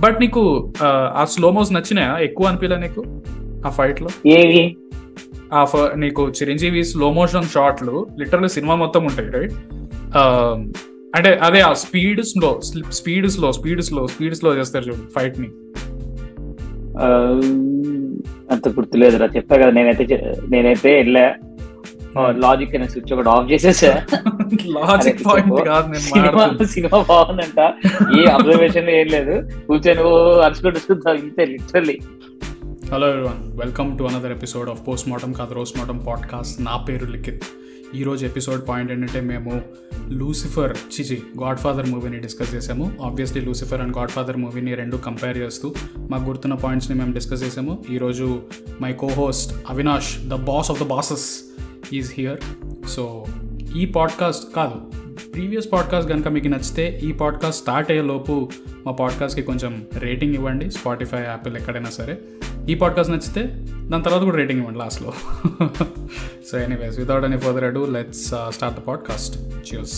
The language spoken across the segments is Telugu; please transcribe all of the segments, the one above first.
బట్ నీకు ఆ, ఆ స్లోమోస్ నచ్చినాయా ఎక్కువ అనిపించలే నీకు ఆ ఫైట్ లో ఏవి ఆ ఫ- నీకు చిరంజీవి స్లో మోషన్ షాట్లు లిటరల్ సినిమా మొత్తం ఉంటాయి రైట్ అంటే అదే ఆ speed slow speed slow speed slow speed slow చేస్తారు చూడు ఫైట్ ని ఆ, అంత గుర్తులేదురా చెప్పా కదా నేనైతే చె- నేనైతే వెళ్ళా లాజిక్ అనే స్విచ్ ఒకటి ఆఫ్ చేసేసా లాజిక్ అరే, పాయింట్ చెప్పు. కాదు నేను సినిమా మాట్లాడుతున్నా. సినిమా బాగుందంట ఏ అబ్జర్వేషన్ ఏం లేదు కూర్చొని ఓ అరుచుకుంటూ ఇంతే literally hello everyone welcome to another episode of post mortem కాదు రోస్ట్ మార్టం పాడ్కాస్ట్ నా పేరు లిఖిత్ ఈరోజు ఎపిసోడ్ పాయింట్ ఏంటంటే మేము లూసిఫర్ చిచి గాడ్ ఫాదర్ మూవీని డిస్కస్ చేసాము obviously Lucifer and godfather మూవీని రెండు కంపేర్ చేస్తూ మాకు గుర్తున్న పాయింట్స్ని మేము డిస్కస్ చేసాము ఈరోజు my co host Avinash the boss of the bosses is here so ఈ పాడ్కాస్ట్ కాదు ప్రీవియస్ పాడ్కాస్ట్ కనుక మీకు నచ్చితే ఈ పాడ్కాస్ట్ స్టార్ట్ అయ్యే లోపు మా పాడ్కాస్ట్కి కొంచెం రేటింగ్ ఇవ్వండి స్పాటిఫై యాపిల్ ఎక్కడైనా సరే ఈ పాడ్కాస్ట్ నచ్చితే దాని తర్వాత కూడా రేటింగ్ ఇవ్వండి లాస్ట్లో so anyways without any further ado let's start the podcast cheers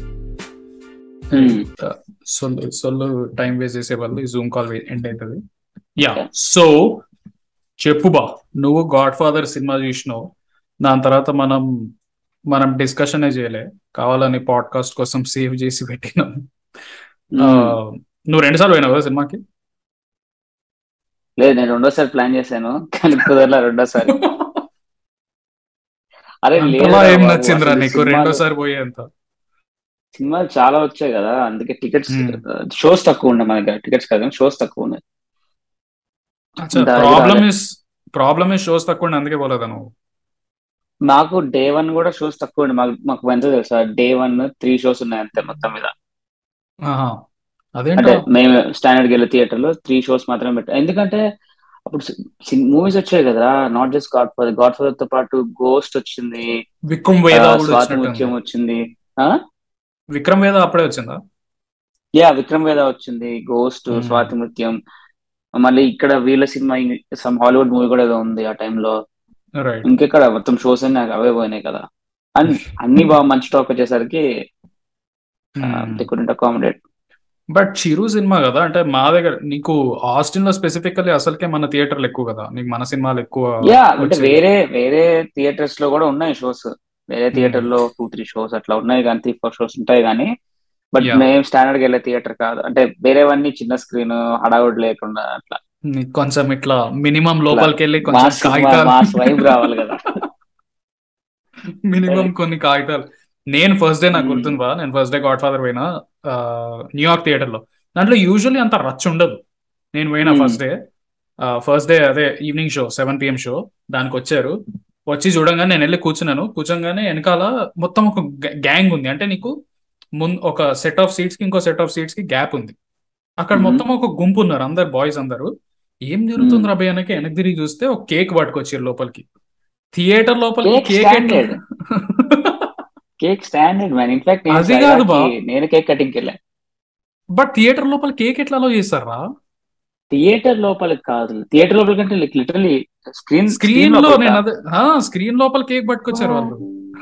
సొల్లు సొల్లు టైం వేస్ట్ చేసే వాళ్ళు ఈ జూమ్ కాల్ ఎండ్ అవుతుంది యా సో చెప్పు బా నువ్వు గాడ్ ఫాదర్ సినిమా చూసినావు దాని తర్వాత మనం మనం డిస్కషన్ చేయలే కావాలని పాడ్కాస్ట్ కోసం సేవ్ చేసి పెట్టినాం ఆ, నువ్వు రెండు సార్లు పోయినావు కదా సినిమాకి లేదు నేను రెండోసారి ప్లాన్ చేశాను కానీ కుదరలా రెండోసారి అరే అంతలా లేదురా ఏం బాబు, నచ్చిందిరా అసలు నీకు సినిమాలు- రెండోసారి పోయేంత సినిమాలు చాలా వచ్చాయి కదా అందుకే టికెట్స్ Hmm. షోస్ తక్కువ ఉన్నాయి మన దగ్గర టికెట్స్ కాదు షోస్ తక్కువ ఉన్నాయి దాని ప్రాబ్లమ్ రాలే. ఇస్ ప్రాబ్లమ్ ఇస్ షోస్ తక్కువ ఉండి అందుకే పోలేదా నువ్వు మాకు డే వన్ కూడా షోస్ తక్కువ ఉన్నాయి మాకు మాకు ఎంత తెలుసా డే వన్ త్రీ షోస్ ఉన్నాయి అంతే మొత్తం మీద ఆహా. అంటే అదేంటో మేము స్టాండర్డ్ వెళ్ళే థియేటర్ లో త్రీ షోస్ మాత్రమే పెట్టాం ఎందుకంటే అప్పుడు మూవీస్ వచ్చాయి కదా not just God father godfather తో పాటు గోస్ట్ వచ్చింది విక్రమ్ వేద కూడా స్వాతి వచ్చినట్టుంది. ముత్యం వచ్చింది విక్రమ్ వేద అప్పుడే వచ్చిందా యా విక్రమ్ వేద వచ్చింది గోస్ట్ Hmm. స్వాతి ముత్యం మళ్ళీ ఇక్కడ వీళ్ళ సినిమా సమ్ హాలీవుడ్ మూవీ కూడా ఏదో ఉంది ఆ టైంలో రైట్ ఇంకెక్కడ మొత్తం షోస్ అన్ని అవే పోయినాయి కదా అండ్ అన్ని బాగా మంచి టాక్ వచ్చేసరికి they couldn't accommodate but Chiru cinema కదా అంటే మా దగ్గర నీకు ఆస్టిన్ లో స్పెసిఫికల్లీ అసలుకే మన థియేటర్లు ఎక్కువ కదా నీకు మన సినిమాలు ఎక్కువ యా అంటే వచ్చేవి. వేరే వేరే థియేటర్స్ లో కూడా ఉన్నాయి షోస్ వేరే Hmm. థియేటర్ లో టూ త్రీ షోస్ అట్లా ఉన్నాయి కానీ త్రీ ఫోర్ షోస్ ఉంటాయి కానీ బట్ Yeah. మేము స్టాండర్డ్ వెళ్ళే థియేటర్ కాదు అంటే వేరేవన్నీ చిన్న స్క్రీన్ హడావుడ్ లేకుండా అట్లా నీకు కొంచెం ఇట్లా మినిమం లోపలికి వెళ్ళి కొంచెం మాస్ కాగితాలు మాస్ వైబ్ రావాలి కదా మినిమం కొన్ని కాగితాలు నేను ఫస్ట్ డే నాకు Hmm. గుర్తుంది బా నేను ఫస్ట్ డే గాడ్ ఫాదర్ పోయినా ఆ, న్యూయార్క్ థియేటర్ లో దాంట్లో యూజువల్లీ అంత రచ్ ఉండదు నేను పోయినా Hmm. First day first day అదే evening show seven PM show దానికి వచ్చారు వచ్చి చూడంగానే నేను వెళ్ళి కూర్చున్నాను కూర్చోగానే వెనకాల మొత్తం ఒక గ్యాంగ్ ఉంది అంటే నీకు ముందు ఒక సెట్ ఆఫ్ సీట్స్ కి ఇంకో సెట్ ఆఫ్ సీట్స్ కి గ్యాప్ ఉంది అక్కడ Mhm. మొత్తం ఒక గుంపు ఉన్నారు అందరు బాయ్స్ అందరూ ఏం జరుగుతుంది రాబోయే అనకి వెనక్కి తిరిగి చూస్తే ఒక కేక్ పట్టుకొచ్చారు లోపలికి థియేటర్ లోపలికి Cake cake standard. Cake standard man in fact అది కాదు బా. నేను కేక్ కటింగ్ వెళ్ళా బట్ థియేటర్ లోపల కేక్ ఎట్లా అలో చేస్తారా థియేటర్ లోపలికి కాదు థియేటర్ లోపలికి అంటే లిటరలీ స్క్రీన్ స్క్రీన్ లో నేను అదే స్క్రీన్ లోపల కేక్ పట్టుకొచ్చారు వాళ్ళు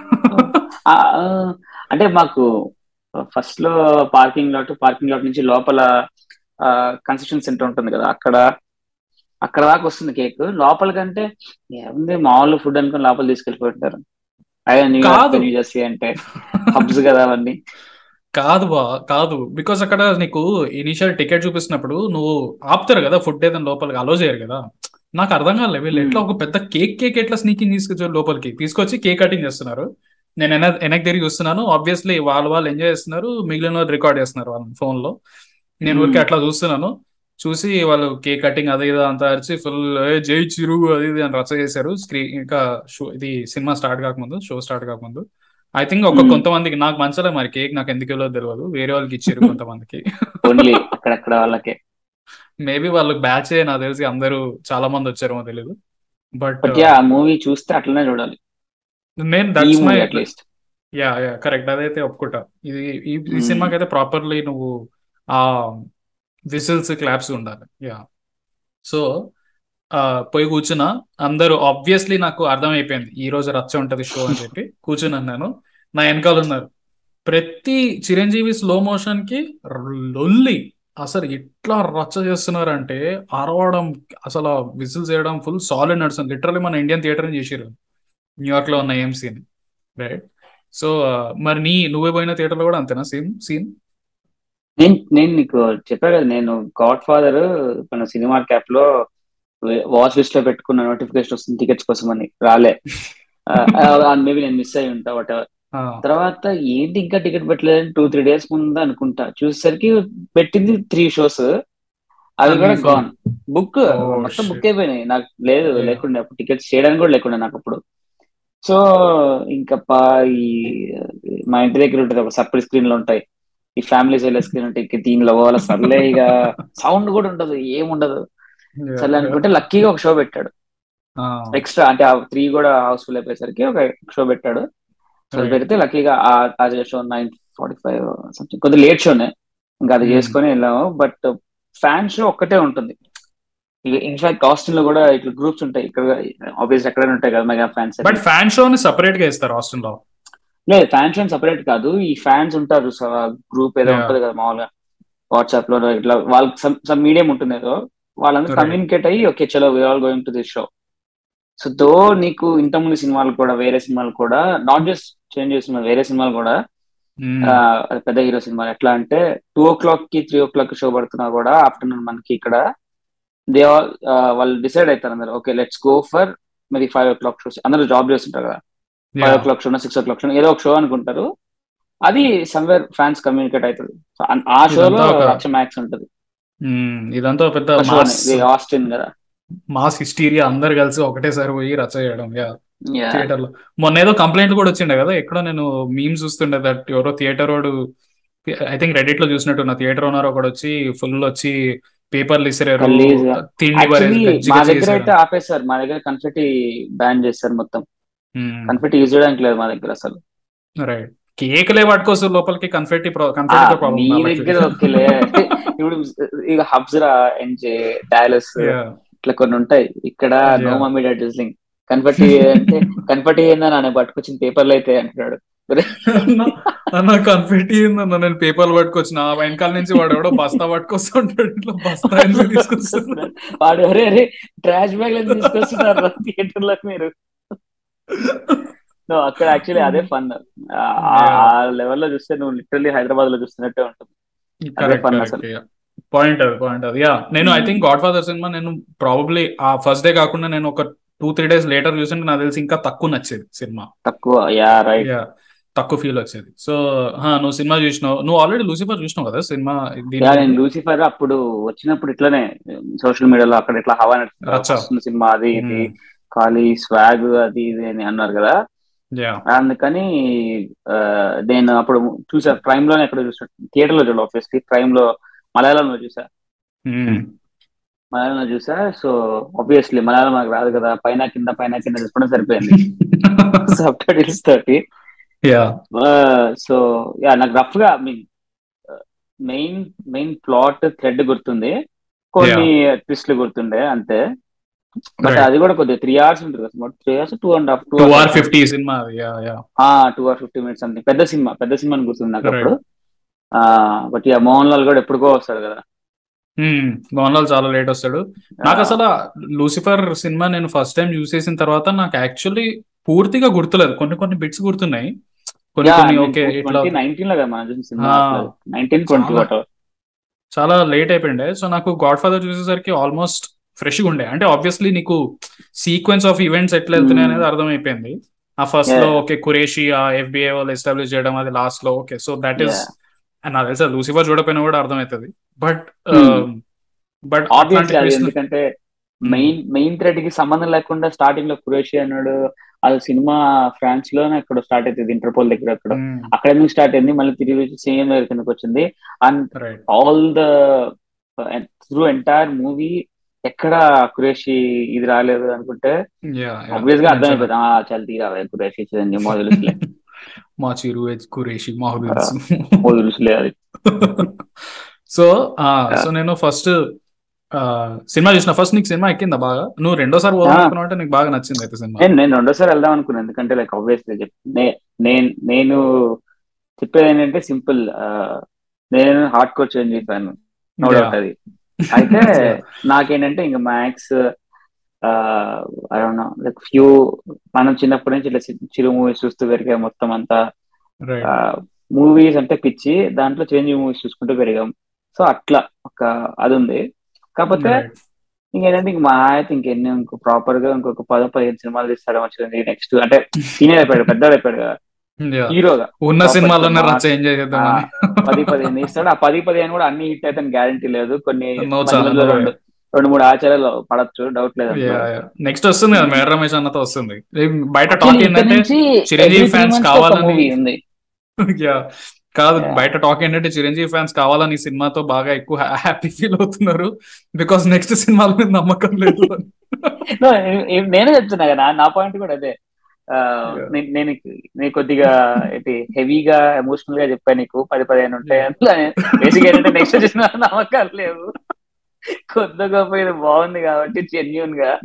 అంటే మాకు ఫస్ట్ లో పార్కింగ్ లాట్ పార్కింగ్ లాట్ నుంచి లోపల కన్స్ట్రక్షన్ సెంటర్ ఉంటుంది కదా అక్కడ అక్కడ దాకా వస్తుంది కేక్ లోపల కంటే ఏముంది మామూలు ఫుడ్ అనుకుని లోపల తీసుకెళ్ళిపోతారు అదే న్యూయార్క్ కాదు. న్యూ జెర్సీ అంటే హబ్స్ కదా అవన్నీ కాదు బా కాదు బికాస్ అక్కడ నీకు ఇనిషియల్ టికెట్ చూపిస్తున్నప్పుడు నువ్వు ఆపుతారు కదా ఫుడ్ ఏదైనా లోపలికి అలో చేయరు కదా నాకు అర్థం కాలేదు వీళ్ళు ఎట్లా ఒక పెద్ద కేక్ కేక్ ఎట్లా స్నీకింగ్ తీసుకొచ్చారు లోపలికి తీసుకొచ్చి కేక్ కటింగ్ చేస్తున్నారు నేను వెనక్ వెనక్కి తిరిగి చూస్తున్నాను ఆబ్వియస్లీ వాళ్ళు వాళ్ళు ఎంజాయ్ చేస్తున్నారు మిగిలిన వాళ్ళు రికార్డ్ చేస్తున్నారు వాళ్ళ ఫోన్ లో నేను ఊరికే Hmm. అట్లా చూస్తున్నాను చూసి వాళ్ళు కేక్ కటింగ్ అది ఇది అంతా అరిచి ఫుల్ జై చిరు అది ఇది అని రచ్చ చేశారు స్క్రీన్ ఇంకా షో ఇది సినిమా స్టార్ట్ కాకముందు షో స్టార్ట్ కాకముందు ఐ థింక్ ఒక Hmm. కొంతమందికి నాకు మంచలే మరి కేక్ నాకు ఎందుకు ఇవ్వలేదో తెలియదు వేరే వాళ్ళకి ఇచ్చారు కొంతమందికి ఓన్లీ అక్కడక్కడ వాళ్ళకే మేబీ వాళ్ళకి బ్యాచ్ నాకు తెలిసి అందరూ చాలా మంది వచ్చారేమో తెలియదు బట్ బట్ యా ఆ మూవీ చూస్తే అట్లనే చూడాలి నేను ఈ that's my movie at least yeah yeah correct అదైతే ఒప్పుకుంటా ఇది ఈ ఈ Hmm. సినిమాకి అయితే ప్రాపర్లీ నువ్వు ఆ విసిల్స్ క్లాప్స్ ఉండాలి యా సో పోయి కూర్చున్నా అందరూ ఆబ్వియస్లీ నాకు అర్థమైపోయింది ఈ రోజు రచ్చ ఉంటది షో అని చెప్పి కూర్చున్నాను నేను నా వెనకాల ఉన్నారు ప్రతి చిరంజీవి స్లో మోషన్ కి లొల్లి అసలు ఎట్లా రచ్చ చేస్తున్నారంటే అరవడం అసలు విజిల్స్ చేయడం ఫుల్ సాలిడ్ నడుస్తుంది లిటరల్లీ మన ఇండియన్ థియేటర్ చేసారు న్యూయార్క్ లో ఉన్న ఏఎంసీని రైట్ సో మరి నీ నువ్వే పోయిన థియేటర్ లో కూడా అంతేనా సేమ్ సీన్ నేను నేను నీకు చెప్పా కదా నేను గాడ్ ఫాదర్ మన సినిమా క్యాప్ లో వాచ్ లిస్ట్ లో పెట్టుకున్న నోటిఫికేషన్ వస్తుంది టికెట్స్ కోసం అని రాలే మేబీ నేను మిస్ అయి ఉంటా వాట్ తర్వాత ఏంటి ఇంకా టికెట్ పెట్టలేదు టూ త్రీ డేస్ ముందు అనుకుంటా చూసేసరికి పెట్టింది త్రీ షోస్ అవి కూడా Unbelievable. గాన్ బుక్ Oh, మొత్తం shit. బుక్ అయిపోయినాయి నాకు లేదు Yeah. లేకుండా టికెట్స్ చేయడానికి కూడా లేకుండా నాకు అప్పుడు సో ఇంకా పా ఈ మా ఇంటి దగ్గర ఉంటుంది ఒక సపరేట్ స్క్రీన్ లో ఉంటాయి ఈ ఫ్యామిలీస్ వెళ్ళే స్క్రీన్ ఉంటాయి ఇక దీనిలో పోవాలి సర్లే ఇక సౌండ్ కూడా ఉండదు ఏముండదు సర్లే అనుకుంటే లక్కీగా ఒక షో పెట్టాడు ఎక్స్ట్రా అంటే ఆ త్రీ కూడా హౌస్ఫుల్ అయిపోయేసరికి ఒక షో పెట్టాడు సో Right. పెడితే లక్కీగా ఆ show nine forty five something కొద్దిగా లేట్ షోనే ఇంకా అది Hmm. చేసుకొని వెళ్ళాము బట్ ఫ్యాన్ షో ఒక్కటే ఉంటుంది ఇన్ఫాక్ట్ ఆస్టిన్ లో కూడా ఇట్లా గ్రూప్స్ ఉంటాయి ఇక్కడ ఆబ్వియస్ ఎక్కడైనా ఉంటాయి కదా మెగా ఫ్యాన్స్ బట్ ఫ్యాన్ షోని సపరేట్ గా ఇస్తారు ఆస్టిన్ లో లేదు ఫ్యాన్ షో సపరేట్ కాదు ఈ ఫ్యాన్స్ ఉంటారు గ్రూప్ ఏదో Yeah. ఉంటుంది కదా మామూలుగా వాట్సాప్ లో ఇట్లా వాళ్ళకి సమ్ మీడియం ఉంటుంది ఏదో వాళ్ళందరూ Right. కమ్యూనికేట్ అయ్యి ఓకే చలో we all going to this show so though నీకు ఇంతకుముందు సినిమాలు కూడా వేరే సినిమాలు కూడా నాట్ జస్ట్ చేంజ్ చేసిన వేరే సినిమాలు కూడా ఆ, అది పెద్ద హీరో సినిమాలు ఎట్లా అంటే టూ ఓ క్లాక్ కి త్రీ ఓ క్లాక్ షో పడుతున్నా కూడా ఆఫ్టర్నూన్ మనకి ఇక్కడ దే ఆల్ వాళ్ళు డిసైడ్ అవుతారు అందరు ఓకే లెట్స్ గో ఫర్ మరి ఫైవ్ ఓ క్లాక్ షోస్ అందరూ జాబ్ చేస్తుంటారు కదా five o'clock show six o'clock show ఏదో ఒక షో అనుకుంటారు అది సమ్వేర్ ఫ్యాన్స్ కమ్యూనికేట్ అవుతుంది So, అన్- ఆ షోలో ఇదంతా ఒక- లక్ష మ్యాక్స్ ఉంటుంది ఇదంతా పెద్ద ఒక షో మాస్ ఆస్టిన్ కదా మాస్ హిస్టీరియా అందరు కలిసి ఒకటేసారి పోయి రచ్చ చేయడం యా Yeah. థియేటర్ లో మొన్న ఏదో కంప్లైంట్ కూడా వచ్చిండే కదా ఎక్కడో నేను మీమ్స్ చూస్తుండే దట్ ఎవరో థియేటర్ వాడు ఐ థింక్ రెడిట్ లో చూసినట్టు థియేటర్ ఓనర్ ఒకడు వచ్చి ఫుల్ వచ్చి పేపర్లు ఇసిరారు గలీజ్గా. తిండి పడేసి యాక్చువల్లీ గజ్జిగ మా దగ్గర చేశారు. అయితే ఆపేశారు మా దగ్గర కన్ఫెట్టి బ్యాన్ చేస్తారు మొత్తం మ్మ్. కన్ఫెట్టి యూజ్ చేయడానికి లేదు మా దగ్గర అసలు రైట్ కేకులే పట్టుకోవచ్చు లోపలికి కన్ఫెట్టి ఆ, కన్ఫెట్టి మీ దగ్గర ఓకేలే ఇప్పుడు ఇక హబ్స్రా ఎంజే డాలస్ ఇట్లా కొన్ని ఉంటాయి ఇక్కడ no Yeah. Mummy dad drizzling కన్ఫర్టి అంటే కన్ఫర్టి ఏందని ఆయన పట్టుకొచ్చిన పేపర్లు అయితే అంటున్నాడు అన్న కన్ఫెట్టి ఏందన్న నేను పేపర్లు పట్టుకొచ్చిన ఆ వెనకాల నుంచి వాడు ఎవడో బస్తా పట్టుకొస్తుంటాడు ఇట్లా బస్తా ఎందుకు తీసుకొస్తున్నాడు వాడు అరే అరే ట్రాష్ బ్యాగ్ తీసుకొస్తున్నారు థియేటర్ లో మీరు No, అక్కడ యాక్చువల్లీ అదే ఫన్ ఆ లెవెల్లో చూస్తే నువ్వు లిటరల్లీ హైదరాబాద్ లో చూస్తున్నట్టే ఉంటుంది అదే fun అసలు. పాయింట్ అది పాయింట్ అది యా నేను ఐ థింక్ గాడ్ ఫాదర్ సినిమా నేను ప్రాబబ్లీ ఆ ఫస్ట్ డే కాకుండా నేను ఒక టూ త్రీ డేస్ లేటర్ చూసింటే నాకు తెలిసి ఇంకా తక్కువ నచ్చేది సినిమా తక్కువ యా రైట్ యా తక్కువ ఫీల్ వచ్చేది సో నువ్వు సినిమా చూసినావు నువ్వు ఆల్రెడీ లూసిఫర్ చూసినావు కదా సినిమా దీని యా నేను లూసిఫర్ అప్పుడు వచ్చినప్పుడు ఇట్లానే సోషల్ మీడియాలో అక్కడ ఇట్లా హవా నడుస్తుంది. అచ్చా. వస్తుంది సినిమా అది ఇది మ్మ్. ఖాళీ స్వాగ్ అది ఇది అని అన్నారు కదా యా అందుకని ఆ, నేను అప్పుడు చూసా ప్రైమ్ లోనే ఎక్కడ చూసా థియేటర్ లో చూడ ఆబ్వియస్లీ ప్రైమ్ లో మలయాళంలో చూసా మలయాళంలో చూసా సో ఆబ్వియస్లీ మలయాళం నాకు రాదు కదా పైన కింద పైన కింద చూసుకోవడం సరిపోయింది సబ్ టైటిల్స్ తోటి యా సో యా నాకు రఫ్ గా mean main main plot thread గుర్తుంది కొన్ని ట్విస్ట్లు గుర్తుండే అంతే బట్ Right. అది కూడా కొద్దిగా త్రీ అవర్స్ ఉంటుంది కదా three hours two and half two hour fifty సినిమా అది yeah yeah two hour fifty minutes something పెద్ద సినిమా పెద్ద సినిమా అని గుర్తుంది నాకు అప్పుడు బట్ ఇక మోహన్ లాల్ కూడా ఎప్పుడుకో వస్తాడు కదా మోహన్ లాల్ చాలా లేట్ వస్తాడు నాకు అసలు లూసిఫర్ సినిమా నేను ఫస్ట్ టైం చూసేసిన తర్వాత నాకు యాక్చువల్లీ పూర్తిగా గుర్తులేదు కొన్ని కొన్ని బిట్స్ గుర్తున్నాయి కొన్ని కొన్ని ఓకే ఇట్లా ట్వంటీ నైన్టీన్ లో కదా మనం చూసిన సినిమా ఆ. నైన్టీన్ ట్వంటీ చాలా. చాలా లేట్ అయిపోయిండే సో నాకు గాడ్ ఫాదర్ చూసేసరికి ఆల్మోస్ట్ ఫ్రెష్ గా ఉండే అంటే ఆబ్వియస్లీ నీకు సీక్వెన్స్ ఆఫ్ ఈవెంట్స్ ఎట్లా వెళ్తున్నాయి అనేది అర్థమైపోయింది ఆ ఫస్ట్ లో Yeah. ఓకే కురేషి ఆ ఎఫ్బిఐ వాళ్ళు ఎస్టాబ్లిష్ చేయడం అది లాస్ట్ లో okay so that is Yeah. నాకు తెలుసా లూసిఫర్ చూడపోయినా కూడా అర్థమవుతుంది బట్ Hmm. బట్ ఆబ్వియస్లీ అది ఎందుకంటే మెయిన్ మెయిన్ థ్రెడ్ కి సంబంధం లేకుండా స్టార్టింగ్ లో కురేషి అన్నాడు అది సినిమా ఫ్రాన్స్ లోనే అక్కడ స్టార్ట్ అవుతుంది ఇంటర్పోల్ దగ్గర అక్కడ అక్కడ ఎందుకు స్టార్ట్ అయింది మళ్ళీ తిరిగి వచ్చి సేమ్ దగ్గర కిందకి వచ్చింది and right all the through entire movie ఎక్కడ కురేషి ఇది రాలేదు అనుకుంటే ఆబ్వియస్ గా అర్థమైపోతుంది ఆ చాలా తీరావే కురేషి చిరంజీవి మో తెలుసులే మా చిరు కురేషి మాకు తెలుసు మో తెలుసులే అది సో సో నేను ఫస్ట్ సినిమా చూసిన ఫస్ట్ నీకు సినిమా ఎక్కిందా బాగా నువ్వు రెండోసారి పోదాం అనుకున్నావు అంటే నీకు బాగా నచ్చింది అయితే సినిమా నేను నేను రెండోసారి వెళ్దాం అనుకున్నాను ఎందుకంటే లైక్ ఆబ్వియస్లీ చెప్ నేను నేను చెప్పేది ఏంటంటే సింపుల్ నేను hardcore Chiranjeevi fan no Yeah. Doubt అది అయితే Yeah. నాకేంటంటే ఇంకా మ్యాథ్స్ లైక్ ఫ్యూ మనం చిన్నప్పటి నుంచి ఇట్లా చి- చిరు మూవీస్ చూస్తూ పెరిగాం మొత్తం అంతా రైట్ మూవీస్ అంటే పిచ్చి దాంట్లో చిరంజీవి మూవీస్ చూసుకుంటూ పెరిగాం సో అట్లా ఒక అది ఉంది కాకపోతే ఇంకేంటంటే ఇంక మా అయితే ఇంకెన్ని ఇంకో ప్రాపర్ గా ఇంకొక పదో పదిహేను సినిమాలు తీస్తాడు చిరంజీవి నెక్స్ట్ అంటే సీనియర్ అయిపోయాడు పెద్దవాడు అయిపోయాడు కదా హీరోగా ఉన్న Proper సినిమాలోనే గా రచ్చ ఎంజాయ్ చేద్దామని పది పదిహేను తీస్తాడు ఆ పది పదిహేను కూడా అన్ని హిట్ అయితే గ్యారంటీ లేదు కొన్ని No మధ్య చాలా, మధ్యలో no రెండు రెండు మూడు ఆచారాలు పడచ్చు డౌట్ లేదు అందులో. నెక్స్ట్ వస్తుంది కదా మేడ రమేష్ అన్నతో వస్తుంది బయట టాక్ Actually, ఇక్కడ ఏంటంటే నుంచి Chiranjeevi every three fans months కి ఒక కావాలని- movie ఉంది Yeah. కాదు Yeah. బయట టాక్ ఏంటంటే చిరంజీవి ఫ్యాన్స్ కావాలని ఈ సినిమాతో బాగా ఎక్కువ హ్యాపీ ఫీల్ అవుతున్నారు బికాస్ నెక్స్ట్ సినిమాల మీద నమ్మకం లేదు అని. No, ఏ- ఏ- నేనే చెప్తున్నా కదా నా పాయింట్ కూడా అదే ఆ, Yeah. నే- నేను నేను కొద్దిగా ఏంటి హెవీగా ఎమోషనల్ గా చెప్పాను నీకు పది పదిహేను ఉంటాయి బేసిక్ ఏంటంటే నెక్స్ట్ చూసిన నమ్మకాలు లేవు కొత్త గొప్ప ఇది బాగుంది కాబట్టి జెన్యున్ గా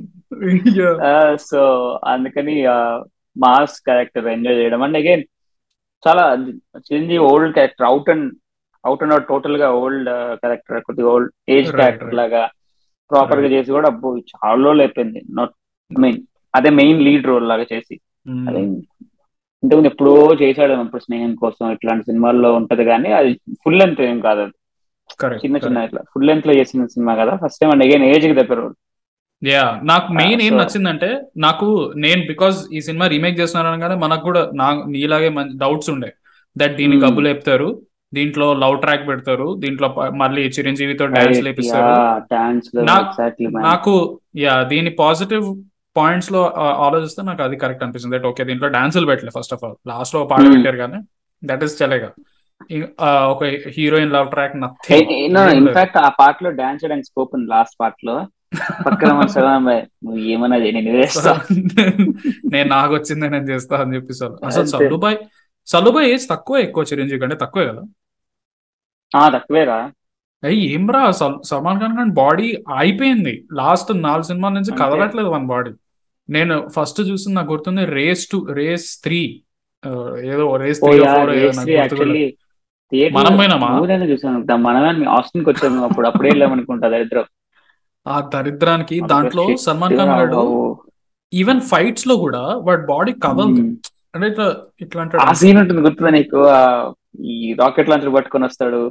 Yeah. సో అందుకని మాస్ క్యారెక్టర్ ఎంజాయ్ చేయడం అండ్ అగైన్ చాలా Chiranjeevi old character out and out and out total గా ఓల్డ్ క్యారెక్టర్ కొద్దిగా old age Right, character right. లాగా ప్రాపర్ గా Right. చేసి కూడా అబ్బో చాలా రోజులు అయిపోయింది నాట్ ఐ మీన్ అదే మెయిన్ లీడ్ రోల్ లాగా చేసి Mm. అదే ఇంతకుముందు ఎప్పుడో చేశాడు ఇప్పుడు స్నేహం కోసం ఇట్లాంటి సినిమాల్లో ఉంటది కానీ అది ఫుల్ లెంత్ ఏం కాదు అది Correct, చిన్న చిన్న correct. ఇట్లా ఫుల్ లెంత్ లో చేసిన సినిమా కదా first time and again age కి దగ్గర యా నాకు మెయిన్ ఏం so- నచ్చిందంటే నాకు నేను బికాస్ ఈ సినిమా రీమేక్ చేస్తున్నారు అనగానే మనకు కూడా నా నీలాగే మంచి డౌట్స్ ఉండే దట్ దీన్ని Hmm. కబులు చెప్తారు దీంట్లో లవ్ ట్రాక్ పెడతారు దీంట్లో ప- మళ్ళీ చిరంజీవితో డాన్స్ లేపిస్తారు డాన్స్ నా- ఎగ్జాక్ట్లీ నాకు యా దీని పాజిటివ్ పాయింట్స్ లో ఆ, ఆలోచిస్తే నాకు అది కరెక్ట్ అనిపిస్తుంది దట్ ఓకే దీంట్లో డాన్సులు పెట్టలే ఫస్ట్ ఆఫ్ ఆల్ లాస్ట్ లో ఒక పాట Hmm. పెట్టారు కానీ దట్ ఈస్ చలేగా ఇ- ఆ, ఒక heroine love track nothing in fact ఆ పార్ట్ లో డాన్స్ చేయడానికి స్కోప్ ఉంది లాస్ట్ పార్ట్ లో పక్కన మన సలాం భాయ్ నువ్వు ఏమన్నా చేయి, నేను వేస్తా నేను నాకు వచ్చింది నేను చేస్తా అని చెప్పి సార్ అసలు అంతే. సల్లుబాయ్ సల్లుబాయ్ ఏజ్ తక్కువ ఎక్కువ చిరంజీవి కంటే తక్కువే కదా ఆ తక్కువేరా అయ్యి ఏం రా సల్- సల్మాన్ ఖాన్ ఖాన్ బాడీ అయిపోయింది లాస్ట్ నాలుగు సినిమాల నుంచి అంతే. కదలట్లేదు మన బాడీ నేను ఫస్ట్ చూసింది నాకు గుర్తుంది రేస్ టు రేస్ త్రీ ఏదో రేస్ ఓ త్రీ యా ఫోర్ ఏదో నాకు యాక్చువల్లీ గుర్తులేదు. మనం పోయినామా? మూవీలోనే చూసాను దా- మనమే ఆస్టిన్ కి వచ్చాము అప్పుడు అప్పుడే వెళ్ళామనుకుంటా దరిద్రం ఆ దరిద్రానికి అబ్బా, దాంట్లో shit. సల్మాన్ ఖాన్ గారు ఈవెన్ ఫైట్స్ లో కూడా వాడి బాడీ కదలదు Hmm. అంటే ఇట్లా ఇట్లా ఆ అంటాడు సీన్ ఉంటుంది గుర్తుందా నీకు ఆ, ఈ రాకెట్ లాంచర్ పట్టుకొని వస్తాడు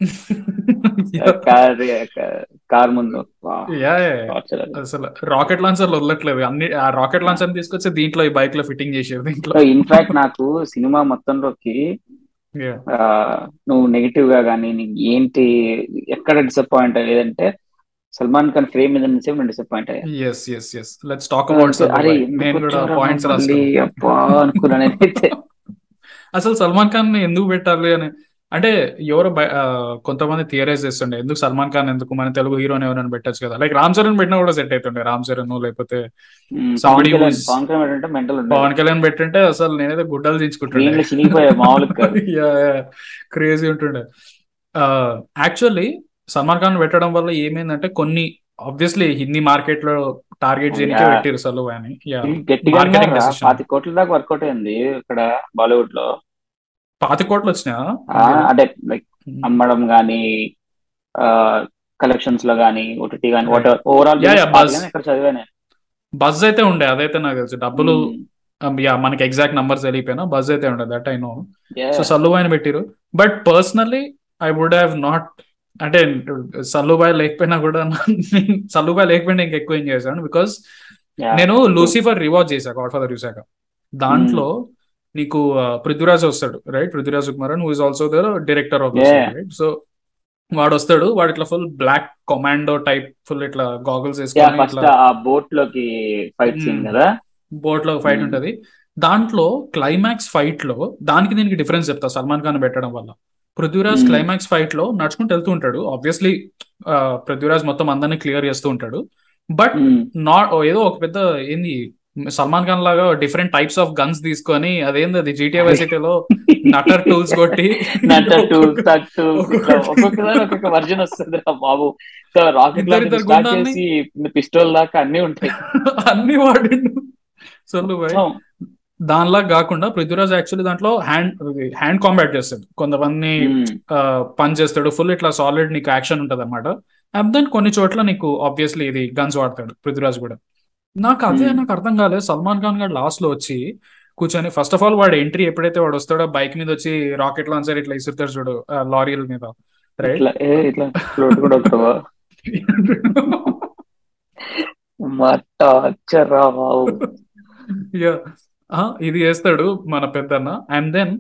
కార్ కార్ ముందు Wow, యా యా torture అది. అసలు రాకెట్ లాంచర్లు వదలట్లేదు అన్ని ఆ రాకెట్ లాంచర్ తీసుకొచ్చి దీంట్లో ఈ బైక్ లో ఫిట్టింగ్ చేసేది దీంట్లో సో ఇన్ఫాక్ట్ నాకు సినిమా మొత్తంలోకి Yeah. ఆ, నువ్వు నెగిటివ్ గా కానీ నీకు ఏంటి ఎక్కడ డిసప్పాయింట్ అయ్యేదంటే సల్మాన్ ఖాన్ ఫ్రేమ్ మీద నుంచి నేను డిసప్పాయింట్ అయ్యా yes yes yes let's talk about అరే నేను ఎందుకు కూడా వచ్చారా పాయింట్స్ మళ్ళీ? రాస్తాను అబ్బా అనుకున్నా నేనైతే అసలు సల్మాన్ ఖాన్ ని ఎందుకు పెట్టాలి అని అంటే ఎవరు బయ- ఆ, కొంతమంది థియరైజ్ చేస్తుండే ఎందుకు సల్మాన్ ఖాన్ ఎందుకు మన తెలుగు హీరోని ఎవరైనా పెట్టచ్చు కదా లైక్ రామ్ చరణ్ పెట్టినా కూడా సెట్ అవుతుండే రామ్ చరణ్ లేకపోతే ఉమ్, పవన్ Somebody కళ్యాణ్ who's- పవన్ కళ్యాణ్ అంటే మెంటల్ పవన్ కళ్యాణ్ పెట్టింటే అసలు నేనైతే గుడ్డలు దించుకుంటుండే స్క్రీన్ లో చినిగిపోయా మామూలుగా కాదు క్రేజీ ఉంటుండే యాక్చువల్లీ సల్మాన్ ఖాన్ పెట్టడం వల్ల ఏమైందంటే కొన్ని ఆబ్వియస్లీ హిందీ మార్కెట్ లో టార్గెట్ చేయడానికి Yeah. పెట్టారు సలు అని ఇది గట్టిగా మార్కెటింగ్ అన్నారా? డెసిషన్ పాతి కోట్ల దాకా వర్కౌట్ అయింది ఇక్కడ బాలీవుడ్ లో పాతి కోట్లు వచ్చినా ఆ, అంటే లైక్ అమ్మడం గానీ కలెక్షన్స్ లో గానీ ఓటీటీ గానీ Right. Overall Yeah, yeah, buzz. ఇక్కడ చదివానే బజ్ అయితే ఉండే అదైతే నాకు తెలుసు డబ్బులు యా మనకి ఎగ్జాక్ట్ నంబర్స్ వెళ్ళిపోయినా బజ్ అయితే ఉండే that I know Yeah. So Sallubhai పెట్టిరు but personally I would have not అంటే సల్లుబాయ్ లేకపోయినా కూడా సల్లుబాయ్ లేకపోయినా ఇంకా ఎక్కువ ఏం చేశాను బికాస్ Yeah. నేను లూసిఫర్ రివాచ్ చేశా గాడ్ ఫాదర్ చూసాక దాంట్లో నీకు ఆ, పృథ్వీరాజ్ వస్తాడు right Prithviraj Kumaran who is also the director of Yeah. Right so వాడు వస్తాడు వాడు ఇట్లా full black commando type full ఇట్లా గాగుల్స్ యా వేసుకొని ఫస్ట్ ఇట్లా ఆ బోట్ లోకి ఫైట్ సీన్ Hmm. కదా బోట్ లో ఫైట్ Hmm. ఉంటది దాంట్లో క్లైమాక్స్ ఫైట్ లో దానికి దీనికి డిఫరెన్స్ చెప్తా సల్మాన్ ఖాన్ పెట్టడం వల్ల పృథ్వీరాజ్ Hmm. క్లైమాక్స్ ఫైట్ లో నడుచుకుంటూ వెళ్తూ ఉంటాడు ఆబ్వియస్లీ పృథ్వీరాజ్ మొత్తం అందరినీ క్లియర్ చేస్తూ ఉంటాడు బట్ Hmm. నాట్ ఏదో ఒక పెద్ద ఏంది సల్మాన్ ఖాన్ లాగా డిఫరెంట్ టైప్స్ ఆఫ్ గన్స్ తీసుకొని అదేంది అది జీటీఏ వైసిటీలో నటర్ టూల్స్ కొట్టి నటట్టు ఒక్కొక్క- తట్టు ఇట్లా ఒక్కొక్క దాని ఒక్కొక్క వర్జన్ వస్తుంది రా బాబు సో రాకెట్ ఇద్దరు లాంటి ఇద్దరు స్టార్ట్ గుండాల్ని- చేసి పిస్టోల్ దాకా అన్ని ఉంటాయి అన్ని వాడిండు సొల్లు బాయ్ మొత్తం దానిలా కాకుండా పృథ్వీరాజ్ యాక్చువల్లీ దాంట్లో హ్యాండ్ హ్యాండ్ కాంబాట్ చేస్తాడు కొంతమంది పని చేస్తాడు ఫుల్ ఇట్లా సాలిడ్ నీకు యాక్షన్ ఉంటది అనమాట అండ్ దెన్ కొన్ని చోట్ల నీకు ఆబ్వియస్లీ ఇది గన్స్ వాడతాడు పృథ్వీరాజ్ కూడా నాకు అదే Hmm. నాకు అర్థం కాలేదు సల్మాన్ ఖాన్ గారు లాస్ట్ లో వచ్చి కూర్చొని ఫస్ట్ ఆఫ్ ఆల్ వాడు ఎంట్రీ ఎప్పుడైతే వాడు వస్తాడో బైక్ మీద వచ్చి రాకెట్ లాంచర్ ఇట్లా ఇసురుతాడు చూడు లారీల మీద రైట్ ఇట్లా ఏ ఇట్లా ఫ్లోట్ కూడా వస్తావా మట్ట అచ్చరా బాబు యా ఇది వేస్తాడు మన పెద్దన్న and then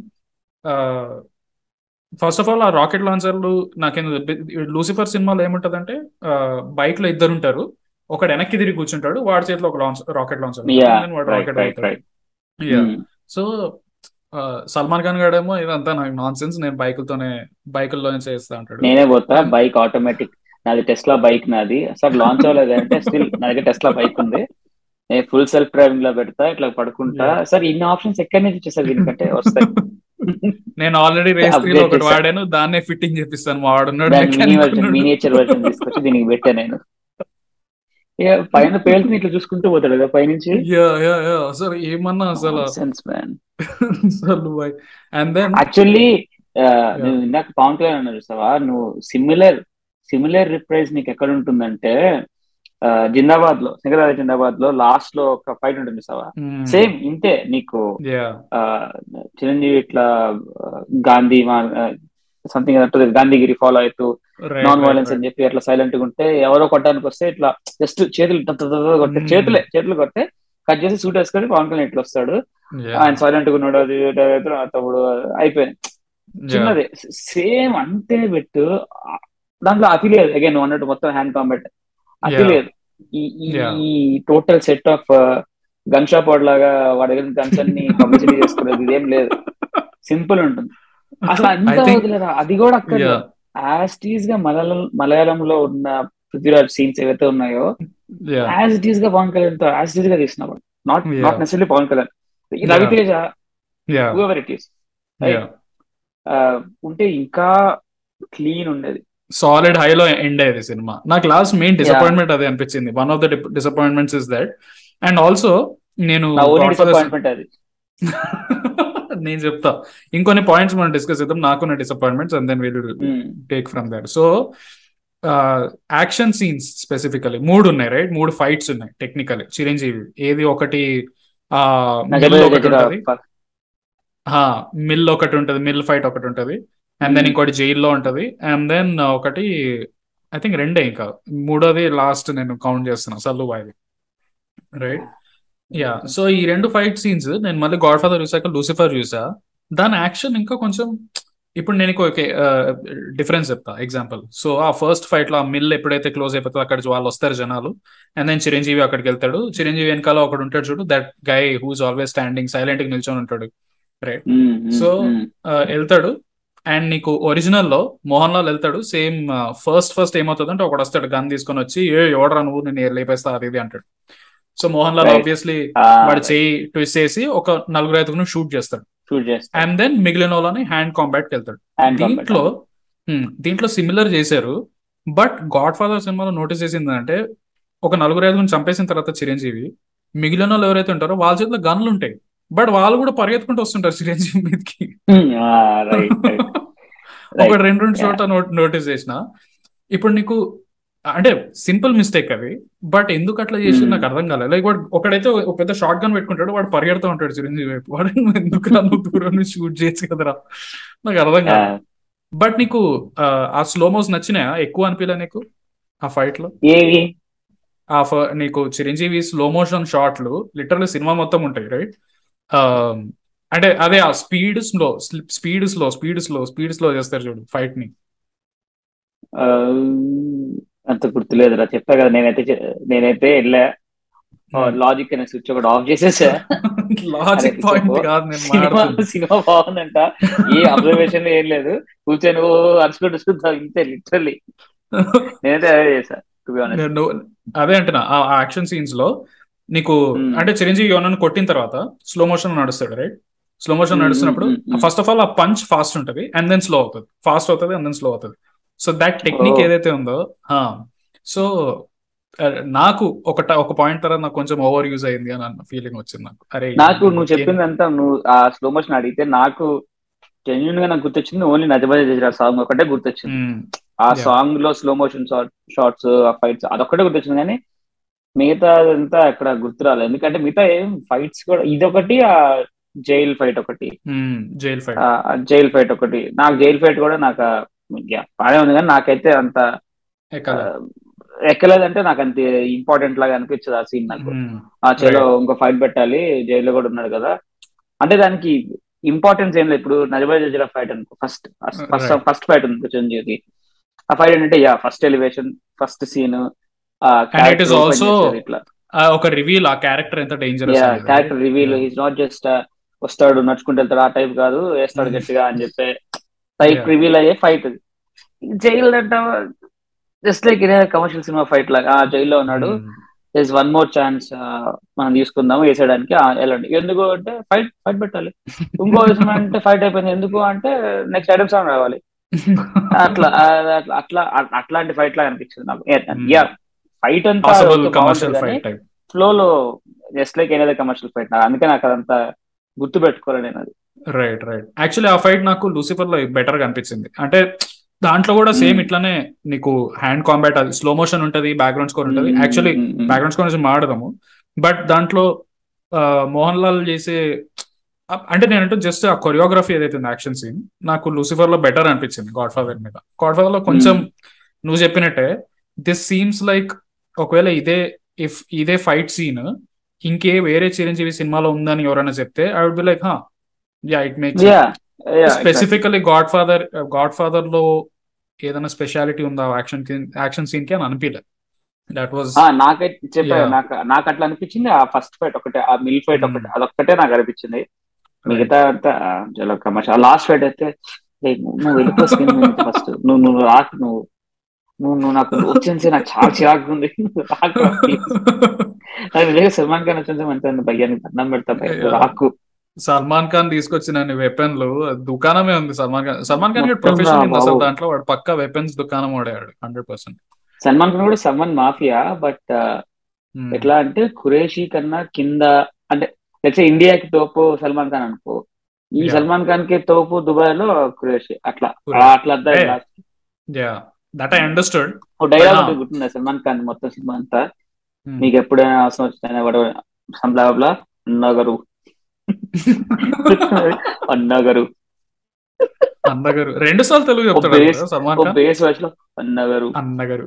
first of all ఆ రాకెట్ లాంచర్లు నాకేం లూసిఫర్ సినిమాలో ఏముంటదంటే బైక్ లో ఇద్దరు ఉంటారు ఒకడు వెనక్కి తిరిగి కూర్చుంటాడు వాడి చేతిలో ఒక లాంచ్ రాకెట్ లాంచర్ యా వాడు రైట్ రాకెట్ రైట్ అవుతాడు right yeah so Salman Khan గాడేమో ఇదంతా నాకు నాన్ సెన్స్ నేను బైకులతోనే బైకుల్లోనే చేస్తా అంటాడు నేనే పోతా బైక్ ఆటోమేటిక్ నాది టెస్లా బైక్ నాది సార్ లాంచ్ అవ్వలేదు అంటే స్టిల్ నా దగ్గర టెస్లా బైక్ ఉంది నేను ఫుల్ సెల్ఫ్ డ్రైవింగ్ లో పెడతా ఇట్లా పడుకుంటా Yeah. సార్ ఇన్ని ఆప్షన్స్ ఎక్కడి నుంచి వచ్చేసారు దీనికంటే వస్తాయి నేను ఆల్రెడీ రేస్ త్రీలో Upgrade ఒకటి చేశా. వాడాను దాన్నే ఫిట్టింగ్ చేపిస్తాను మా వాడున్నాడు దాని మినీ mechanic వర్షన్ ఉన్నాడు. మినియేచర్ వర్షన్ తీసుకొచ్చి దీనికి పెట్టా నేను ఇక పైన పేలుతుని ఇట్లా చూసుకుంటూ పోతాడు కదా పైనుంచి యా యా యా అసలు ఏమన్నా అసలు సెన్స్ మ్యాన్ అసలు బాయ్ అండ్ దెన్ యాక్చువల్లీ నువ్వు ఇందాక పవన్ కళ్యాణ్ అన్నారు చూసావా నువ్వు సిమిలర్ సిమిలర్ రిప్రైజ్ నీకు ఎక్కడ ఉంటుందంటే ఆ, జిందాబాద్ లో సింగరాజ జిందాబాద్ లో లాస్ట్ లో ఒక ఫైట్ ఉంటుంది చూసావా సేమ్ ఇంతే నీకు యా ఆ, చిరంజీవి ఇట్లా ఆ, గాంధీ సంథింగ్ అంటుంది గాంధీగిరి ఫాలో అవుతూ నాన్ వైలెన్స్ అని చెప్పి అట్లా సైలెంట్ గా ఉంటే ఎవరో కొట్టడానికి వస్తే ఇట్లా జస్ట్ చేతులు టప్ టప్ టప్ కొట్టే Hmm. చేతులే చేతులు కొట్టే కట్ చేసి సూట్ వేసుకొని పవన్ కళ్యాణ్ ఇట్లా వస్తాడు ఆయన సైలెంట్ గా ఉన్నాడు అది ఇది, అది, ఇది, తమ్ముడు అయిపోయింది చిన్నది సేమ్ అంతే పెట్టు దాంట్లో అతి లేదు అగైన్ నువ్వు అన్నట్టు మొత్తం హ్యాండ్ కాంబాట్ అతి Yeah. లేదు ఈ Yeah. ఈ total set of gun shop వాడు లాగా వాడి దగ్గర గన్స్ అన్ని పబ్లిసిటీ చేసుకునేది ఇదేం లేదు సింపుల్ ఉంటుంది అసలు అంత I think- వదిలేరా అది కూడా అక్కడ యా యాజ్ టీజ్ గా మలయాళం మలయాళంలో ఉన్న పృథ్వీరాజ్ సీన్స్ ఏవైతే ఉన్నాయో యా యాజ్ ఇట్ ఈస్ గా పవన్ కళ్యాణ్ తో యాజ్ ఇట్ ఈస్ గా తీసినాడు not Yeah. Not necessary Pawan Kalyan ఈ Raviteja yeah whoever it is Right. Yeah ఉంటే ఇంకా క్లీన్ ఉండేది సాలిడ్ హైలో ఎండ్ అయ్యేది సినిమా నాకు లాస్ట్ మెయిన్ డిసప్పాయింట్మెంట్ అదే అనిపించింది one of the disappointments is that and also నేను నా ఓన్లీ Godfather- డిసప్పాయింట్మెంట్ అది నేను చెప్తా ఇంకొన్ని పాయింట్స్ మనం డిస్కస్ చేద్దాం నాకున్న disappointments and then will Hmm. Take from there so action scenes specifically మూడు ఉన్నాయి రైట్ మూడు ఫైట్స్ ఉన్నాయి టెక్నికల్ చిరంజీవి ఏది ఒకటి ఆ నాకు మిల్ తెలియదు ఒకటి దగ్గర ఉంటది మిల్ ఒకటి ఉంటది మిల్ ఫైట్ ఒకటి ఉంటది అండ్ దెన్ Hmm. ఇంకోటి జైల్లో ఉంటది అండ్ దెన్ ఒకటి ఐ థింక్ రెండే ఇంకా మూడోది లాస్ట్ నేను కౌంట్ చేస్తున్నా సల్లుబాయిది రైట్ యా సో ఈ రెండు ఫైట్ సీన్స్ నేను మళ్ళీ గాడ్ ఫాదర్ చూసాక లూసిఫర్ చూసా దాని యాక్షన్ ఇంకా కొంచెం ఇప్పుడు నేను ఒక డిఫరెన్స్ చెప్తా ఎగ్జాంపుల్ సో ఆ ఫస్ట్ ఫైట్ లో ఆ మిల్ ఎప్పుడైతే క్లోజ్ అయిపోతుందో అక్కడ వాళ్ళు వస్తారు జనాలు అండ్ దెన్ చిరంజీవి అక్కడికి వెళ్తాడు చిరంజీవి వెనకాల ఒకడు ఉంటాడు చూడు that guy who's always standing silent గా నిల్చొని ఉంటాడు Hmm, hmm, So, hmm. ఆ, వెళ్తాడు అండ్ నీకు ఒరిజినల్ లో మోహన్ లాల్ వెళ్తాడు సేమ్ ఫస్ట్ ఫస్ట్ ఏమవుతుందంటే ఒకడు వస్తాడు గన్ తీసుకొని వచ్చి ఏ ఎవడరా నువ్వు నేను లేపేస్తా అది ఇది అంటాడు so Mohanlal Right. Obviously Ah, వాడు చేయి ట్విస్ట్ చేసి ఒక నలుగురు ఐదుగురు షూట్ చేస్తాడు shoot చేస్తా. అండ్ దెన్ మిగిలిన వాళ్ళని హ్యాండ్ కాంబాట్ కి వెళ్తాడు Hand combat. దీంట్లో హ్మ్, దీంట్లో సిమిలర్ చేశారు బట్ గాడ్ ఫాదర్ సినిమాలో నోటీస్ చేసింది అంటే ఒక నలుగురు ఐదుగురు చంపేసిన తర్వాత చిరంజీవి మిగిలిన వాళ్ళు ఎవరైతే ఉంటారో వాళ్ళ చేతిలో గన్లు ఉంటాయి బట్ వాళ్ళు కూడా పరిగెత్తుకుంటూ వస్తుంటారు చిరంజీవి మీదకి Hmm, ah, right, right. ఒక Right. రెండు రెండు చోట్ల నోటీస్ చేసిన ఇప్పుడు నీకు అంటే సింపుల్ మిస్టేక్ అది బట్ ఎందుకు అట్లా చేసి Hmm. నాకు అర్థం కాలేదు లైక్ వాడు ఒకడైతే ఒక పెద్ద షార్ట్ గన్ పెట్టుకుంటాడు వాడు పరిగెడుతూ ఉంటాడు చిరంజీవి వైపు వాడు నువ్వు ఎందుకు నువ్వు దూరం నుంచి షూట్ చేయొచ్చు కదరా నాకు అర్థం కాదు Ah, బట్ నీకు ఆ, ఆ స్లో మోస్ నచ్చినాయా ఎక్కువ అనిపించలే నీకు ఆ ఫైట్ లో ఏవి ఆ ఫ- నీకు చిరంజీవి స్లో మోషన్ షాట్లు లిటరల్లీ సినిమా మొత్తం ఉంటాయి రైట్ అంటే అదే ఆ speed slow speed slow speed slow speed slow చేస్తారు చూడు ఫైట్ ని ఆ, అంత గుర్తులేదురా చెప్పా కదా నేనైతే చె- నేనైతే వెళ్ళా లాజిక్ అనే స్విచ్ ఒకటి ఆఫ్ చేసేసా లాజిక్ అరే, పాయింట్ చెప్పు. కాదు నేను సినిమా మాట్లాడుతుంది సినిమా బాగుందంట ఏ అబ్జర్వేషన్ ఏం లేదు కూర్చొని ఓ అరుచుకుంటూ చూద్దాం ఇంతే లిటరల్లీ నేనైతే అదే చేశా టు బి ఆనెస్ట్ నేను అదే అంటున్నా ఆ యాక్షన్ సీన్స్ లో నీకు Hmm. అంటే చిరంజీవి ఎవరన్నా కొట్టిన తర్వాత స్లో మోషన్ నడుస్తాడు రైట్ స్లో మోషన్ Hmm, నడుస్తున్నప్పుడు hmm, hmm, hmm. First of all ఆ పంచ్ ఫాస్ట్ ఉంటది అండ్ దెన్ స్లో అవుతుంది ఫాస్ట్ అవుతుంది అండ్ దెన్ స్లో అవుతుంది సో దట్ టెక్నిక్ Oh. ఏదైతే ఉందో సో నాకు ఒక ట- ఒక పాయింట్ తర్వాత నాకు కొంచెం ఓవర్ యూజ్ అయింది అని అన్న ఫీలింగ్ వచ్చింది నాకు అరే నాకు నువ్వు ఏం- చెప్పింది అంతా నువ్వు ఆ స్లో మోషన్ అడిగితే నాకు జెన్యున్ గా నాకు గుర్తొచ్చింది ఓన్లీ నజబాజ్ చేసిన సాంగ్ ఒకటే గుర్తొచ్చింది మ్మ్. ఆ Yeah. సాంగ్ లో స్లో మోషన్ షార్ట్స్ ఆ ఫైట్స్ అదొక్కటే గుర్తొచ్చింది కానీ మిగతా అంతా అక్కడ గుర్తు రాలేదు ఎందుకంటే మిగతా ఏం ఫైట్స్ కూడా ఇదొకటి ఆ జైల్ ఫైట్ ఒకటి మ్మ్. జైల్ ఫైట్ ఆ జైల్ ఫైట్ ఒకటి నాకు జైల్ ఫైట్ కూడా నాకు ఆ, yeah, బాగానే ఉంది కానీ నాకైతే అంత ఎక్కడ ఆ, ఎక్కలేదంటే నాకు అంత ఇంపార్టెంట్ లాగా అనిపించదు ఆ సీన్ నాకు మ్మ్. ఆ చేలో Right. ఇంకో ఫైట్ పెట్టాలి జైల్లో కూడా ఉన్నాడు కదా అంటే దానికి ఇంపార్టెన్స్ ఏం లేదు ఇప్పుడు నజబాజ్ జజరా ఫైట్ అనుకో first first Right. First fight ఉంది చిరంజీవి ఆ ఫైట్ ఏంటంటే yeah first elevation first scene And it is also ఇట్లా ఆ ఒక రివీల్ ఆ క్యారెక్టర్ ఎంత dangerous yeah character reveal is not just వస్తాడు నడుచుకుంటూ వెళ్తాడు ఆ టైప్ కాదు వేస్తాడు Mm. గట్టిగా అని చెప్పే టైప్ Yeah. రివీల్ అయ్యే ఫైట్ జైలు అంటే జస్ట్ లైక్ ఇదే కమర్షియల్ సినిమా ఫైట్ లాగా ఆ జైల్లో ఉన్నాడు ఇస్ వన్ మోర్ ఛాన్స్ మనం తీసుకుందాం వేసేయడానికి ఆ, వెళ్ళండి ఎందుకు అంటే ఫైట్ ఫైట్ పెట్టాలి ఇంకో విషయం అంటే ఫైట్ అయిపోయింది ఎందుకు అంటే నెక్స్ట్ ఐటమ్ సాంగ్ రావాలి అట్లా ఆ, అట్లా అట్లా అట్లాంటి ఫైట్ లాగా అనిపించింది నాకు Hmm. యా ఫైట్ అంతా పాసిబుల్ ఓకే కమర్షియల్ బాగుంటుంది కానీ ఫైట్ టైప్ ఫ్లో లో జస్ట్ లైక్ ఏదైతే కమర్షియల్ ఫైట్ అందుకే నాకు అదంతా గుర్తు పెట్టుకోవాలి నేను అది రైట్ రైట్ యాక్చువల్లీ ఆ ఫైట్ నాకు లూసిఫర్ లో బెటర్ గా అనిపించింది అంటే దాంట్లో కూడా సేమ్ Hmm. ఇట్లానే నీకు హ్యాండ్ కాంబాట్ అది స్లో మోషన్ ఉంటది బ్యాక్గ్రౌండ్ స్కోర్ ఉంటది Hmm, actually hmm, hmm. Background score నుంచి మాడదాము బట్ దాంట్లో ఆ, మోహన్ లాల్ చేసే అ- అంటే నేనంటూ జస్ట్ ఆ కొరియోగ్రఫీ ఏదైతే ఉంది యాక్షన్ సీన్ నాకు లూసిఫర్ లో బెటర్ అనిపించింది గాడ్ ఫాదర్ మీద గాడ్ ఫాదర్ లో కొంచెం నువ్వు చెప్పినట్టే దిస్ సీమ్స్ లైక్ ఒకవేళ ఇదే ఇఫ్ ఇదే ఫైట్ సీన్ ఇంకే వేరే చిరంజీవి సినిమాలో ఉందని ఎవరైనా చెప్తే ఐ వుడ్ బి లైక్ హా yeah it makes yeah yeah specifically God father Godfather లో ఏదైనా స్పెషాలిటీ ఉందా యాక్షన్ యాక్షన్ సీన్ కి అని అనిపించలేదు దట్ వాజ్ నాకైతే చెప్పా Yeah. నాకు నాకు అట్లా అనిపించింది ఆ ఫస్ట్ ఫైట్ ఒకటే ఆ మిల్ ఫైట్ Hmm. ఒకటే అదొక్కటే నాకు అనిపించింది మిగతా అంతా చాలా కమర్షియల్ లాస్ట్ ఫైట్ అయితే "ఏయ్, నువ్వు నువ్వు వెళ్ళిపోతుంది ఫస్ట్ నువ్వు నువ్వు రాకు నువ్వు నువ్వు నువ్వు నాకు వచ్చింది నాకు చాలా చిరాకు ఉంది నువ్వు రాకు please." నాకు నిజంగా సల్మాన్ ఖాన్ వచ్చింది మంచి భయ్యానికి దండం పెడతా భయ్యా, నువ్వు Yeah. రాకు సల్మాన్ ఖాన్ తీసుకొచ్చిన వెపన్లు దుకాణమే ఉంది సల్మాన్ ఖాన్ సల్మాన్ ఖాన్ మొత్తం ప్రొఫెషన్ రా ఉంది అసలు బాబు. దాంట్లో వాడు పక్కా వెపన్స్ దుకాణం వాడాడు హండ్రెడ్ పర్సెంట్ సల్మాన్ ఖాన్ కూడా సల్మాన్ మాఫియా బట్ ఎట్లా అంటే ఖురేషీ కన్నా కింద అంటే లెట్స్ ఇండియాకి తోపు సల్మాన్ ఖాన్ అనుకో ఈ Yeah. సల్మాన్ ఖాన్ కి తోపు దుబాయ్ లో ఖురేషి అట్లా ఖురేషి. అట్లా అర్థం Hey. ఇలా. యా దట్ ఐ అండర్స్టూడ్ ఒక డైలాగ్ But, ఉంటుంది గుర్తుందా సల్మాన్ ఖాన్ మొత్తం సినిమా అంతా మీకు ఎప్పుడైనా అవసరం వచ్చినా వాడు సంబ్లా అన్నగారు అన్నగారు అన్నగారు రెండు సార్లు తెలుగు చెప్తాడు base- కదా సల్మాన్ ఒక ఖాన్ బేస్ వాయిస్ లో అన్నగారు అన్నగారు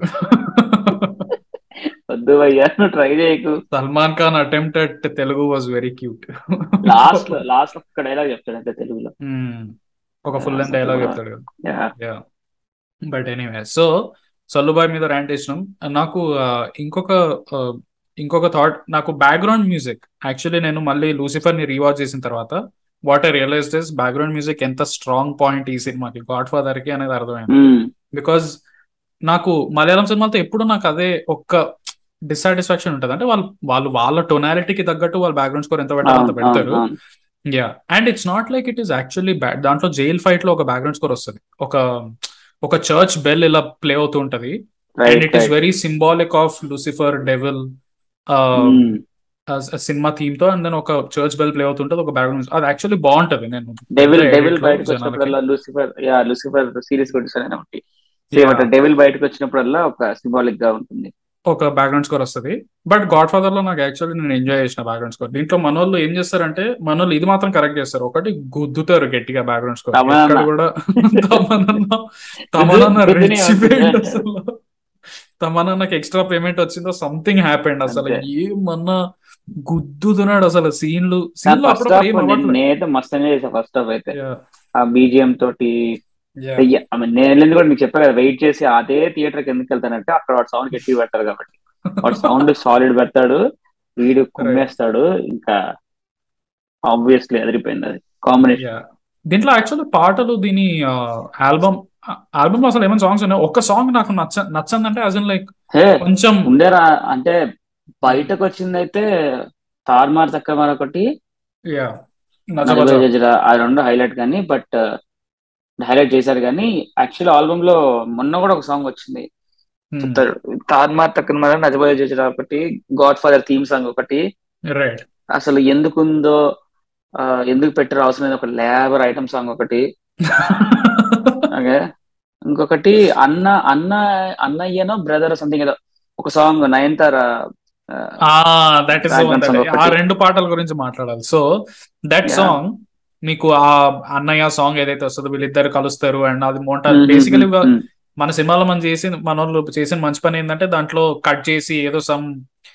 వద్దు అయ్యా నువ్వు ట్రై చేయకు Salman Khan attempt at Telugu was very cute last లో లాస్ట్ లో ఒక డైలాగ్ చెప్తాడు అంతే తెలుగులో ఒక ఫుల్ అండ్ డైలాగ్ చెప్తాడు కదా Yeah. Yeah but anyway so Sallubhai మీద ర్యాంట్ వేసినాం నాకు ఆ, ఇంకొక ఆ, ఇంకొక థాట్ నాకు బ్యాక్గ్రౌండ్ మ్యూజిక్ యాక్చువల్లీ నేను మళ్ళీ లూసిఫర్ ని రీవాచ్ చేసిన తర్వాత what I realise this background music ఎంత స్ట్రాంగ్ పాయింట్ ఈ సినిమాకి గాడ్ ఫాదర్ కి అనేది అర్థమైంది Mm. బికాజ్ నాకు మలయాళం సినిమాలతో ఎప్పుడు నాకు అదే ఒక్క డిస్సాటిస్ఫాక్షన్ ఉంటుంది అంటే వాళ్ళు వాళ్ళు వాళ్ళ టొనాలిటీకి తగ్గట్టు వాళ్ళ బ్యాక్గ్రౌండ్ స్కోర్ ఎంత పెట్టాలో అంత అవును, పెడతారు అవును, అవును. Yeah and it's not like it is actually bad దాంట్లో జైల్ ఫైట్ లో ఒక బ్యాక్గ్రౌండ్ స్కోర్ వస్తుంది ఒక ఒక చర్చ్ బెల్ ఇలా ప్లే అవుతూ ఉంటది Right, and it is right. Very symbolic of Lucifer devil Mm. సినిమా థీమ్ తో అండ్ దెన్ ఒక చర్చ్ బెల్ ప్లే అవుతుంటది ఒక బ్యాక్గ్రౌండ్ అది యాక్చువల్లీ బాగుంటది నేను డెవిల్ edit డెవిల్ లో బయటకు జనాలకి. వచ్చినప్పుడల్లా లూసిఫర్ యా లూసిఫర్ సిరీస్ కొట్టిస్తాను ఒకటి Yeah. సేమ్ డెవిల్ బయటకు వచ్చినప్పుడల్లా ఒక సింబాలిక్ గా ఉంటుంది ఒక బ్యాక్గ్రౌండ్ స్కోర్ వస్తుంది బట్ గాడ్ ఫాదర్ లో నాకు యాక్చువల్లీ నేను ఎంజాయ్ చేసిన బ్యాక్గ్రౌండ్ స్కోర్ దీంట్లో మనోళ్ళు ఏం చేస్తారంటే మనోళ్ళు ఇది మాత్రం కరెక్ట్ చేస్తారు ఒకటి గుద్దుతారు గట్టిగా బ్యాక్గ్రౌండ్ స్కోర్ తమన్నా. ఎక్కడ కూడా తమనన్న తమనన్న గుద్దుతూనే రెచ్చిపోయింది ఉంటుంది. అసలు తమనన్నకి ఎక్స్ట్రా పేమెంట్ వచ్చిందో సంథింగ్ హ్యాపెండ్ అసలు అంతే. ఏమన్నా గుద్దుతున్నాడు అసలు సీన్లు సీన్లు ఫస్ట్ అప్పుడు హాఫ్ ఏం అవ్వట్లేదు నేనైతే మస్త్ ఎంజాయ్ చేసా ఫస్ట్ హాఫ్ అయితే Yeah, ఆ బీజిఎం తోటి yeah. అయ్య, I mean, నేను వెళ్ళింది కూడా మీకు చెప్పా కదా వెయిట్ చేసి అదే థియేటర్ కి ఎందుకు వెళ్తానంటే అక్కడ వాడు సౌండ్ గట్టి పెడతారు కాబట్టి వాడు సౌండ్ సాలిడ్ పెడతాడు వీడు కుమ్మేస్తాడు ఇంకా ఆబ్వియస్లీ ఎదిరిపోయింది అది కాంబినేషన్ Yeah. దీంట్లో యాక్చువల్లీ పాటలు దీని ఆల్బమ్ ఆల్బమ్ లో అసలు ఏమైనా సాంగ్స్ ఉన్నాయి ఒక్క సాంగ్ నాకు నచ్చ నచ్చందంటే అస్ ఇన్ లైక్ హే కొంచెం ఉండేరా అంటే బయటకు వచ్చింది అయితే తార్మార్ తక్కువ ఒకటి యా నలభై గజరా ఆ రెండు హైలైట్ కానీ బట్ హైలైట్ చేశారు కానీ యాక్చువల్ ఆల్బమ్ లో మొన్న కూడా ఒక సాంగ్ వచ్చింది చెప్తాడు తాన్మార్ తక్కన మరి నజబాయ్ చేసిన ఒకటి గాడ్ ఫాదర్ థీమ్ సాంగ్ ఒకటి రైట్ అసలు ఎందుకుందో ఆ, ఎందుకు పెట్టారు అవసరం లేదు ఒక లేబర్ ఐటమ్ సాంగ్ ఒకటి ఓకే ఇంకొకటి అన్న అన్న అన్నయ్యనో బ్రదర్ సంథింగ్ ఏదో ఒక సాంగ్ నయనతార ఆ, దట్ ఇస్ Background song ఆ ఒకటి. రెండు పాటల గురించి మాట్లాడాలి సో దట్ Yeah. సాంగ్ మీకు ఆ అన్నయ్య సాంగ్ ఏదైతే వస్తుందో వీళ్ళిద్దరు కలుస్తారు అండ్ అది మోంటా మ్మ్, బేసికలీ మ్మ్, మ్మ్. మన సినిమాలో మనం చేసి మన వాళ్ళు చేసిన మంచి పని ఏంటంటే దాంట్లో కట్ చేసి ఏదో సమ్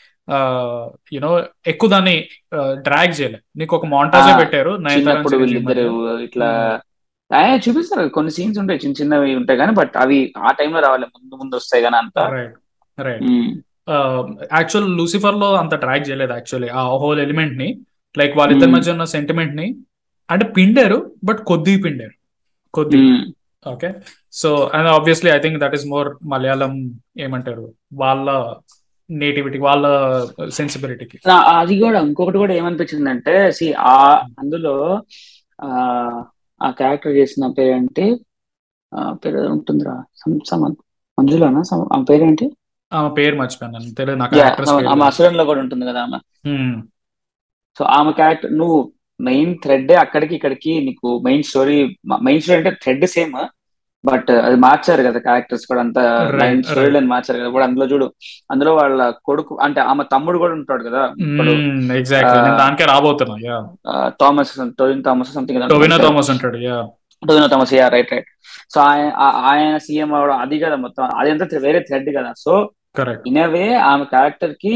యూనో ఎక్కువ దాన్ని డ్రాగ్ చేయలేదు నీకు ఒక మోంటాజే ఆ, పెట్టారు నయనతార చిన్నప్పుడు చిరంజీవి వీళ్ళిద్దరు మధ్య. ఇట్లా ఆయన చూపిస్తారు కొన్ని సీన్స్ ఉంటాయి చిన్న చిన్నవి ఉంటాయి కానీ బట్ అవి ఆ time లో రావాలి ముందు ముందు వస్తాయి కానీ అంత రైట్ రైట్ యాక్చువల్ లూసిఫర్ లో అంత ట్రాక్ చేయలేదు యాక్చువల్లీ ఆ హోల్ ఎలిమెంట్ ని లైక్ వాళ్ళిద్దరి Hmm. మధ్య ఉన్న సెంటిమెంట్ ని అంటే పిండారు బట్ కొద్ది పిండారు కొద్ది okay so and obviously I think that is more Malayalam ఏమంటారు వాళ్ళ నేటివిటీ వాళ్ళ సెన్సిబిలిటీకి అది కూడా ఇంకొకటి కూడా ఏమనిపించిందంటే సి ఆ అందులో ఆ ఆ క్యారెక్టర్ చేసిన పేరేంటి ఆ పేరు ఏదో ఉంటుందిరా సమ్- సమ్ మంజులానా సమ్- ఆమె పేరేంటి ఆమె పేరు మర్చిపోయాను నేను తెలియదు నాకు Yeah, యాక్ట్రెస్ ఆమె- ఆమె పేరు అసురంలో కూడా ఉంటుంది కదా ఆమె Hmm. సో ఆమె క్యారెక్టర్ నువ్వు మెయిన్ థ్రెడ్ అక్కడికి ఇక్కడికి నీకు మెయిన్ స్టోరీ మెయిన్ స్టోరీ అంటే థ్రెడ్ సేమ్ బట్ అది మార్చారు కదా క్యారెక్టర్స్ కూడా అంతా Right, line story right. Line మార్చారు కదా కూడా అందులో చూడు అందులో వాళ్ళ కొడుకు అంటే ఆమె తమ్ముడు కూడా ఉంటాడు కదా ఇప్పుడు ఎగ్జాక్ట్లీ ఆ, నేను దానికే రాబోతున్నా యా ఆ, థామస్ టోవిన్ థామస్ సంథింగ్ టొవినో థామస్ ఉంటాడు yeah Tovino Thomas yeah right right so ఆయన ఆ- ఆయన సీఎం అవడం అది కదా మొత్తం అది అంతా వేరే థ్రెడ్ కదా సో కరెక్ట్ ఇన్ వే ఆమె క్యారెక్టర్ కి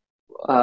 ఆ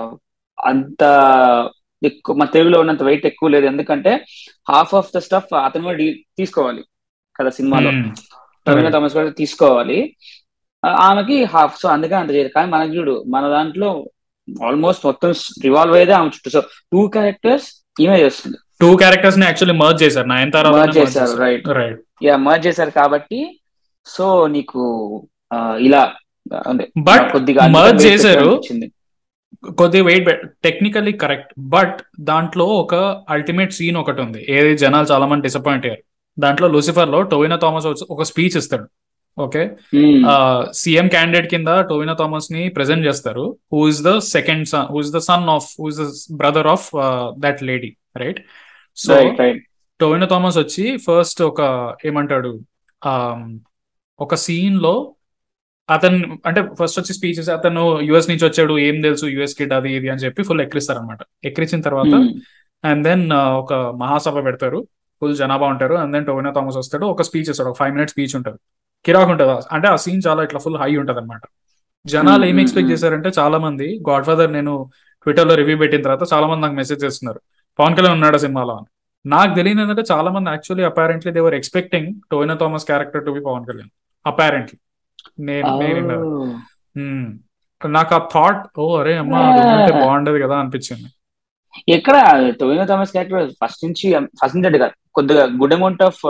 అంత ఎక్కువ మన తెలుగులో ఉన్నంత వెయిట్ ఎక్కువ లేదు ఎందుకంటే హాఫ్ ఆఫ్ ద స్టఫ్ అతను కూడా డీ- తీసుకోవాలి కదా సినిమాలో టొవినో థామస్ కూడా తీసుకోవాలి ఆ, ఆమెకి హాఫ్ సో అందుకే అంత చేయరు కానీ మనకి చూడు మన దాంట్లో ఆల్మోస్ట్ మొత్తం రివాల్వ్ అయ్యేదే ఆమె చుట్టూ సో టూ క్యారెక్టర్స్ ఈమె చేస్తుంది టూ క్యారెక్టర్స్ ని యాక్చువల్లీ మర్జ్ చేశారు నయనతార Merge చేశారు, right. రైట్ యా మర్జ్ చేశారు కాబట్టి సో నీకు ఆ, ఇలా అంటే But కొద్దిగా అందుకని merge weight చేశారు. ఎక్కువ అనిపించింది. కొద్దిగా వెయిట్ టెక్నికల్లీ కరెక్ట్ బట్ దాంట్లో ఒక అల్టిమేట్ సీన్ ఒకటి ఉంది ఏది జనాలు చాలా మంది డిసప్పాయింట్ అయ్యారు దాంట్లో లూసిఫర్ లో టోవినో థామస్ వచ్చి ఒక స్పీచ్ ఇస్తాడు ఓకే Hmm. సీఎం క్యాండిడేట్ కింద టోవినో థామస్ ని ప్రెజెంట్ చేస్తారు who is the second son who is the son of who is the brother of that lady right so right right Tovino Thomas వచ్చి ఫస్ట్ ఒక ఏమంటాడు ఆమ్, ఒక సీన్ లో అతను అంటే ఫస్ట్ వచ్చి స్పీచెస్ అతను యుఎస్ నుంచి వచ్చాడు ఏం తెలుసు యుఎస్ కిడ్ అది ఇది అని చెప్పి ఫుల్ ఎక్కిరిస్తారు అనమాట ఎక్కిరించిన తర్వాత అండ్ దెన్ ఒక మహాసభ పెడతారు ఫుల్ జనాభా ఉంటారు అండ్ దెన్ టోవినో థామస్ వస్తాడు ఒక స్పీచ్ ఇస్తాడు ఒక ఫైవ్ మినిట్స్ స్పీచ్ ఉంటుంది కిరాక్ ఉంటుంది అంటే ఆ సీన్ చాలా ఇట్లా ఫుల్ హై ఉంటుంది అనమాట జనాలు Hmm, ఏం hmm, ఎక్స్పెక్ట్ hmm. చేశారంటే చాలా మంది గాడ్ ఫాదర్ నేను ట్విట్టర్ లో రివ్యూ పెట్టిన తర్వాత చాలా మంది నాకు మెసేజ్ చేస్తున్నారు పవన్ కళ్యాణ్ ఉన్నాడు సినిమాలో అని నాకు తెలియదు ఏంటంటే చాలా మంది actually apparently they were expecting Tovino Thomas character to be Pawan Kalyan apparently నేను నేను విన్నది. Hmm. నాకు ఆ థాట్ ఓ అరే అమ్మా అది ఉంటే బాగుండేది కదా అనిపించింది ఎక్కడ టోవినో థామస్ క్యారెక్టర్ ఫస్ట్ నుంచి ఫస్ట్ నుంచి అంటే కాదు కొద్దిగా గుడ్ అమౌంట్ ఆఫ్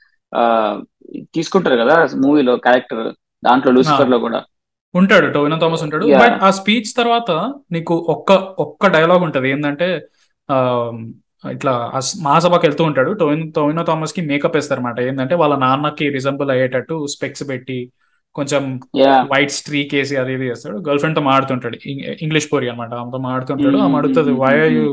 తీసుకుంటారు కదా మూవీలో క్యారెక్టర్ దాంట్లో లూసిఫర్ లో కూడా ఉంటాడు టోవినో థామస్ ఉంటాడు Yeah. బట్ ఆ స్పీచ్ తర్వాత నీకు ఒక్క ఒక్క డైలాగ్ ఉంటది ఏంటంటే ఆ, ఇట్లా ఆ స్- మహాసభకి వెళ్తూ ఉంటాడు టోవినో టోవినో థామస్ కి మేకప్ వేస్తారన్నమాట ఏంటంటే వాళ్ళ నాన్నకి రిజంబుల్ అయ్యేటట్టు స్పెక్స్ పెట్టి కొంచెం యా వైట్ స్ట్రీక్ వేసి అది ఇది చేస్తాడు గర్ల్ ఫ్రెండ్ తో మాడుతుంటాడు ఇంగ్- ఇంగ్లీష్ పోరి అనమాట ఆమెతో మాడుతుంటాడు ఆమె Mm, అడుగుతుంది mm, why mm, you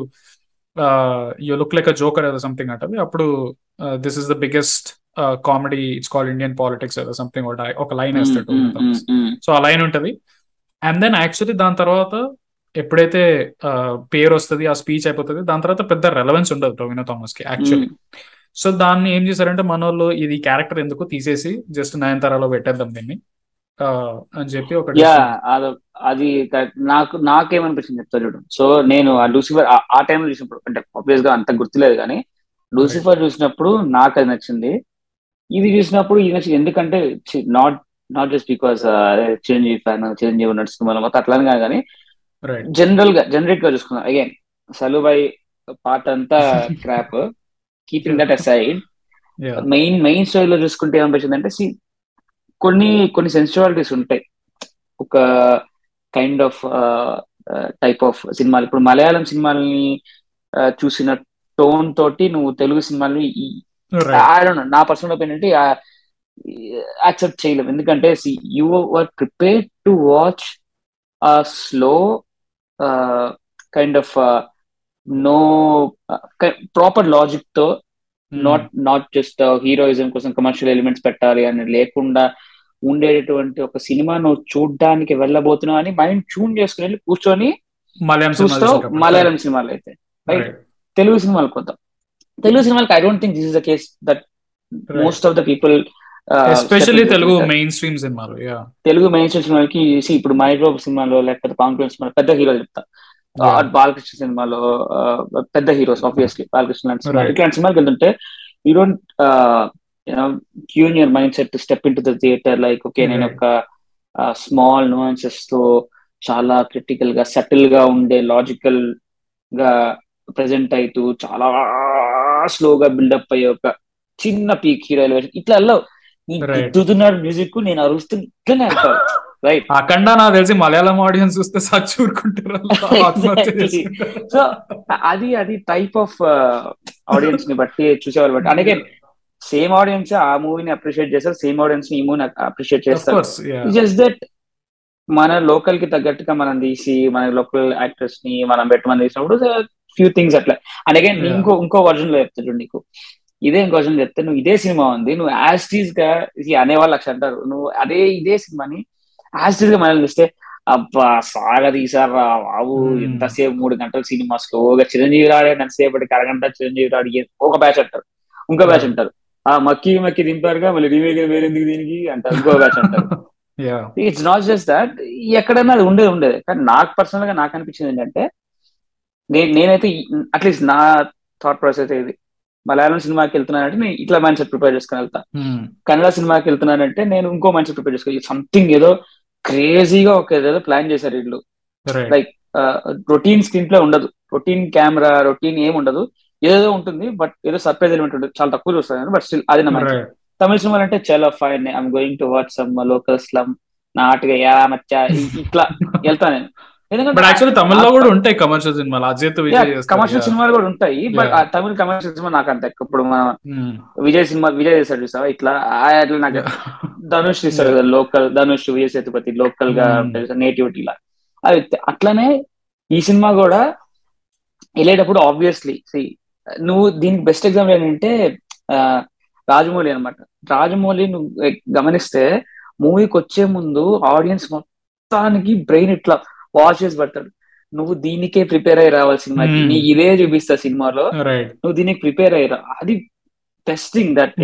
you look like a joker ఏదో సంథింగ్ అంటది అప్పుడు this is the biggest comedy it's called Indian politics ఏదో సంథింగ్ ఒక లైన్ వేస్తాడు టోవినో థామస్ సో ఆ లైన్ ఉంటది అండ్ దెన్ యాక్చువల్లీ దాని తర్వాత ఎప్పుడైతే ఆ, పేరు వస్తుంది ఆ స్పీచ్ అయిపోతుంది దాని తర్వాత పెద్ద రెలవెన్స్ ఉండదు టోవినో థామస్ కి యాక్చువల్లీ సో దాన్ని ఏం చేశారంటే మన వాళ్ళు ఇది క్యారెక్టర్ ఎందుకు తీసేసి జస్ట్ నయనతారాలో పెట్టేద్దాం దీన్ని ఆ, అని చెప్పి ఒక యా decision. అది correct. నాకు నాకేమనిపించింది చెప్తా చూడు సో నేను ఆ లూసిఫర్ ఆ- ఆ టైంలో చూసినప్పుడు అంటే ఆబ్వియస్ గా అంత గుర్తులేదు కానీ లూసిఫర్ చూసినప్పుడు నాకు అది నచ్చింది ఇది చూసినప్పుడు ఇది నచ్చింది ఎందుకంటే not not just because Chiranjeevi fan Chiranjeevi ఉన్నాడు సినిమాలో మొత్తం అట్లానే కాదు కానీ రైట్ జనరల్ గా జనరిక్ గా చూసుకున్నాం అగైన్ సలుబాయ్ పార్ట్ అంతా crap keeping that aside yeah main main స్టోరీలో చూసుకుంటే ఏమనిపించింది అంటే see, కొన్ని కొన్ని సెన్సిటివిటీస్ ఉంటాయి ఒక కైండ్ ఆఫ్ టైప్ ఆఫ్ సినిమాలు ఇప్పుడు మలయాళం సినిమాలని ఆ, చూసిన టోన్ తోటి నువ్వు తెలుగు సినిమాలని రైట్ I don't know, నా పర్సనల్ ఒపీనియన్ అంటే ఆ, యాక్సెప్ట్ చేయలేము ఎందుకంటే you are prepare to watch slow kind of no proper logic తో నాట్ నాట్ జస్ట్ హీరోయిజం కోసం కమర్షియల్ ఎలిమెంట్స్ పెట్టాలి అని లేకుండా ఉండేటటువంటి ఒక సినిమా నువ్వు చూడడానికి వెళ్ళబోతున్నావు అని మైండ్ ట్యూన్ చేసుకుని వెళ్ళి కూర్చొని మలయాళం చూస్తావు మలయాళం సినిమాలు అయితే రైట్ తెలుగు సినిమాలు కొంత తెలుగు సినిమాలకి I don't think this is the case that most of the people especially Telugu mainstream సినిమాలు తెలుగు మెయిన్ స్ట్రీమ్ సినిమాలకి ఇప్పుడు మహేష్ సినిమాలో లేకపోతే పవన్ కళ్యాణ్ సినిమాలో పెద్ద హీరోలు చెప్తా బాలకృష్ణ సినిమాలో పెద్ద హీరోస్ ఆబ్వియస్లీ బాలకృష్ణ లాంటి సినిమా ఇట్లాంటి సినిమాకి వెళ్తుంటే you don't tune your mindset step into the theatre like okay నేను ఒక స్మాల్ నువాన్సెస్ తో చాలా క్రిటికల్ గా సెటిల్ గా ఉండే లాజికల్ గా ప్రెజెంట్ అవుతూ చాలా స్లోగా బిల్డప్ అయ్యే ఒక చిన్న పీక్ హీరో ఎలివేషన్ ఇట్లా వెళ్ళవు దిద్దుతున్నాడు మ్యూజిక్ నేను అరుస్తూ ఇట్లనే వెళ్తాను రైట్ అఖండ నాకు తెలిసి మలయాళం ఆడియన్స్ చూస్తే సచ్ ఊరుకుంటారు సో అది అది టైప్ ఆఫ్ ఆడియన్స్ ని బట్టి చూసేవాళ్ళు బట్టి అలాగే సేమ్ ఆడియన్స్ ఆ మూవీని అప్రిషియేట్ చేస్తారు సేమ్ ఆడియన్స్ ఈ మూవీని అప్రిషియేట్ చేస్తారు జస్ట్ దట్ మన లోకల్ కి తగ్గట్టుగా మనం తీసి మన లోకల్ యాక్టర్స్ ని మనం పెట్టమని తీసినప్పుడు ఫ్యూ థింగ్స్ అట్లా అలాగే ఇంకో ఇంకో వర్జన్ లో చెప్తాడు నీకు ఇదే ఇంకో వర్జన్ చెప్తే నువ్వు ఇదే సినిమా ఉంది నువ్వు యాస్టీస్ గా అనేవాళ్ళు అక్ష అంటారు నువ్వు అదే ఇదే సినిమాని యాస్టీస్ గా మనల్ని చూస్తే అబ్బా సాగా తీసారా బాబు ఎంతసేపు మూడు గంటల సినిమా స్లోగా చిరంజీవి రాడే ఎంతసేపటికి అరగంట చిరంజీవి రాడి ఒక బ్యాచ్ అంటారు ఇంకో బ్యాచ్ అంటారు ఆ మక్కి మక్కి దింపారుగా మళ్ళీ రీమేక్ వేరెందుకు దీనికి అంటారు ఇంకో బ్యాచ్ అంటారు ఇట్స్ నాట్ జస్ట్ దాట్ ఎక్కడైనా అది ఉండేది ఉండేది కానీ నాకు పర్సనల్ గా నాకు అనిపించింది ఏంటంటే నేను నేనైతే అట్లీస్ట్ నా థాట్ ప్రాసెస్ ఇది మలయాళం సినిమాకి వెళ్తున్నానంటే నేను ఇట్లా మైండ్ సెట్ ప్రిపేర్ చేసుకుని వెళ్తా కన్నడ సినిమాకి వెళ్తున్నానంటే నేను ఇంకో మైండ్ సెట్ ప్రిపేర్ చేసుకోవాలి సంథింగ్ ఏదో క్రేజీగా ఒక ఏదో ప్లాన్ చేశారు వీళ్ళు లైక్ రొటీన్ స్క్రీన్ ప్లే ఉండదు రొటీన్ కెమెరా రొటీన్ ఏం ఉండదు ఏదో ఉంటుంది బట్ ఏదో సర్ప్రైజ్ ఎలిమెంట్ ఉంటుంది చాలా తక్కువ చూస్తాను బట్ స్టిల్ అది నా మైండ్ తమిళ సినిమాలు అంటే చాలా fine I'm going to watch some local slum నాటుగా యా మచ్చా ఇట్లా వెళ్తా నేను బట్ యాక్చువల్లీ తమిళ్లో కూడా ఉంటాయి కమర్షియల్ సినిమాలు అజిత్ విజయ్ కమర్షియల్ సినిమాలు కూడా ఉంటాయి బట్ ఆ తమిళ కమర్షియల్ సినిమా నాకు అంత ఇప్పుడు మన విజయ్ సినిమా విజయ్ చేస్తాడు చూసావా ఇట్లా అట్లా నాకు ధనుష్ తీస్తాడు కదా లోకల్ ధనుష్ విజయ్ సేతుపతి లోకల్ గా నేటివిటీ లా అది అట్లనే ఈ సినిమా కూడా వెళ్ళేటప్పుడు ఆబ్వియస్లీ నువ్వు దీనికి బెస్ట్ ఎగ్జాంపుల్ ఏంటంటే రాజమౌళి అనమాట రాజమౌళి నువ్వు గమనిస్తే మూవీకి వచ్చే ముందు ఆడియన్స్ మొత్తానికి బ్రెయిన్ ఇట్లా వాచ్ చేసి పడతాడు నువ్వు దీనికే ప్రిపేర్ అయ్యి రావాలి సినిమాకి నీ ఇదే చూపిస్తా సినిమాలో నువ్వు దీనికి ప్రిపేర్ అయ్యి అది testing that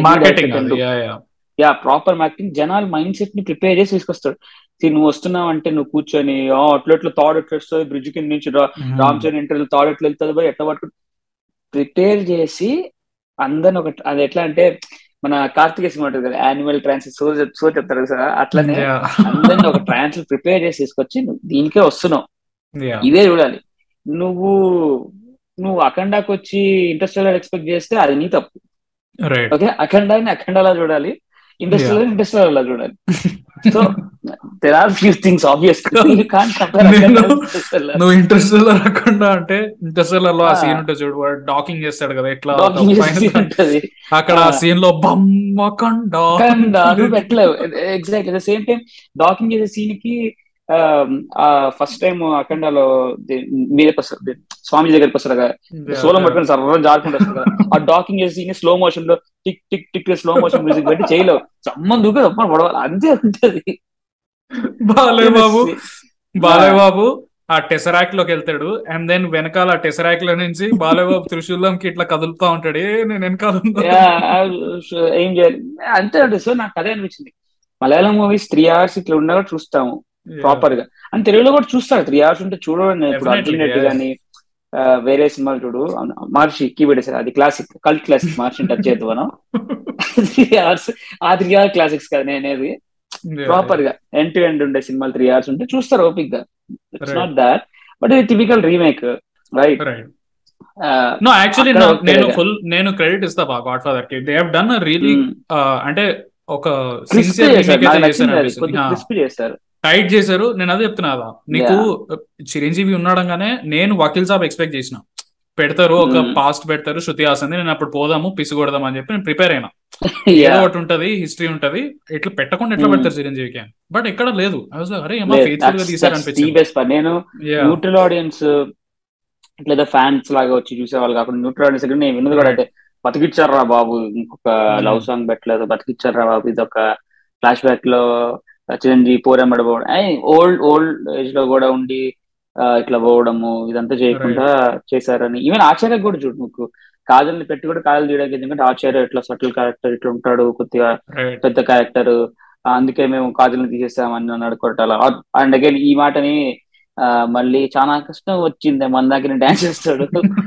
yeah proper marketing జనాలు మైండ్ సెట్ ని ప్రిపేర్ చేసి తీసుకొస్తాడు నువ్వు వస్తున్నావు అంటే నువ్వు కూర్చొని అట్లా ఎట్లా థాడ్ ఎట్లా వస్తుంది బ్రిడ్జ్ కింద నుంచి రామ్ చరణ్ ఇంటర్వ్యూ థాడ్ ఎట్లా వెళ్తుంది పోయి ఎట్లా పట్టుకుని ప్రిపేర్ చేసి అందరిని ఒక అది ఎట్లా అంటే మన కార్తిక సినిమా ఉంటుంది కదా యాన్యువల్ ట్రాన్స్ సో సో చెప్తారు కదా అట్లనే అందరిని ఒక ట్రాన్స్ ప్రిపేర్ చేసి తీసుకొచ్చి దీనికే వస్తున్నావు ఇదే చూడాలి నువ్వు నువ్వు అఖండాకి వచ్చి ఇంట్రెస్ట్ ఎక్స్పెక్ట్ చేస్తే అది నీ తప్పు ఓకే అఖండాని అఖండాలా చూడాలి ఇండస్ట్రియల్ ఇండస్ట్రియల్ అలా చూడాలి so there are few things obvious నువ్వు ఇంట్రెస్ట్ రాకుండా అంటే ఇంట్రెస్ట్ లో ఆ సీన్ ఉంటే చూడు వాడు డాకింగ్ చేస్తాడు కదా ఎట్లా అక్కడ ఆ సీన్ లో బమ్మకండా నువ్వు పెట్టలేవు ఎగ్జాక్ట్ సేమ్ టైం డాకింగ్ చేసే సీన్ కి ఫస్ట్ టైం అఖండాలో మీరే వస్తారు స్వామి దగ్గరికి వస్తారు కదా సోలం పట్టుకుని సర్వం జారుకుంటూ వస్తారు కదా ఆ డాకింగ్ చేసే సీన్ స్లో మోషన్ లో tick tick tick slow motion music పెట్టి చేయలేవు సమ్మన్ దూకే తప్ప పడవాలి అంతే ఉంటది బాలే బాబు బాలయ్య బాబు ఆ టెసరాక్ లోకి వెళ్తాడు అండ్ దెన్ వెనకాల ఆ టెసరాక్ లో నుంచి బాలయ్య బాబు త్రిశూలంకి ఇట్లా కదులుతా ఉంటాడు ఏ నేను వెనకాల ఏం చేయాలి అంతే ఉంటుంది సో నాకు అదే అనిపించింది మలయాళం మూవీస్ త్రీ అవర్స్ ఇట్లా ఉన్నా కూడా చూస్తాము ప్రాపర్ గా అని తెలుగులో కూడా చూస్తాడు త్రీ అవర్స్ ఉంటే చూడండి ఇప్పుడు అర్జున్ రెడ్డి కానీ వేరే సినిమాలు చూడు మహర్షి కీబోర్డ్ అది classic cult classic Maharshi touch చేద్దాం మనం త్రీ అవర్స్ ఆ త్రీ అవర్స్ క్లాసిక్స్ కదా నేనేది ప్రాపర్ గా ఎండ్ టు ఎండ్ ఉండే సినిమాలు త్రీ అవర్స్ ఉంటే చూస్తారు ఓపిక్ గా ఇట్స్ నాట్ దాట్ బట్ ఇది typical remake right no actually నేను ఫుల్ నేను క్రెడిట్ ఇస్తా బా గాడ్ ఫాదర్ కి దే హావ్ డన్ రియలీ అంటే ఒక చేశారు టైట్ చేశారు నేను అదే చెప్తున్నా నీకు చిరంజీవి ఉన్నాడంగానే నేను వకీల్ సాబ్ ఎక్స్పెక్ట్ చేసిన పెడతారు ఒక Hmm. పాస్ట్ పెడతారు శృతి హాసన్ నేను అప్పుడు పోదాము పిసి కొడదాం అని చెప్పి నేను ప్రిపేర్ అయినా ఏదో ఒకటి ఉంటది హిస్టరీ ఉంటది ఇట్లా పెట్టకుండా ఎట్లా Hmm. పెడతారు చిరంజీవికి అని బట్ ఎక్కడ లేదు I was like, అరే ఏమో ఫెయిత్ఫుల్ గా తీసారు అనిపించింది బెస్ట్ పార్ట్ నేను Yeah. న్యూట్రల్ ఆడియన్స్ లేదా ఫ్యాన్స్ లాగా వచ్చి చూసేవాళ్ళు కాకుండా న్యూట్రల్ ఆడియన్స్ దగ్గర నేను విన్నది కూడా అంటే బతికిచ్చారా బాబు ఇంకొక Hmm. లవ్ సాంగ్ పెట్టలేదు బతికిచ్చారా బాబు ఇది ఒక ఫ్లాష్ బ్యాక్ లో చిరంజీవి పోరెమ్మడి పోవడం ఓల్డ్ ఓల్డ్ ఏజ్ లో కూడా ఉండి ఆ, ఇట్లా పోవడము ఇదంతా చేయకుండా చేశారని ఈవెన్ ఆచార్య కూడా చూడు నువ్వు కాజల్ని పెట్టి కూడా కాజల్ తీయడానికి ఎందుకంటే ఆచార్య ఇట్లా సటిల్ క్యారెక్టర్ ఇట్లా ఉంటాడు కొద్దిగా Right. పెద్ద క్యారెక్టర్ అందుకే మేము కాజల్ని తీసేసామని అన్నాడు కొట్టాల అండ్ అగైన్ ఈ మాటని ఆ, మళ్ళీ చాలా కష్టం వచ్చింది మన దగ్గర డాన్స్ చేస్తాడు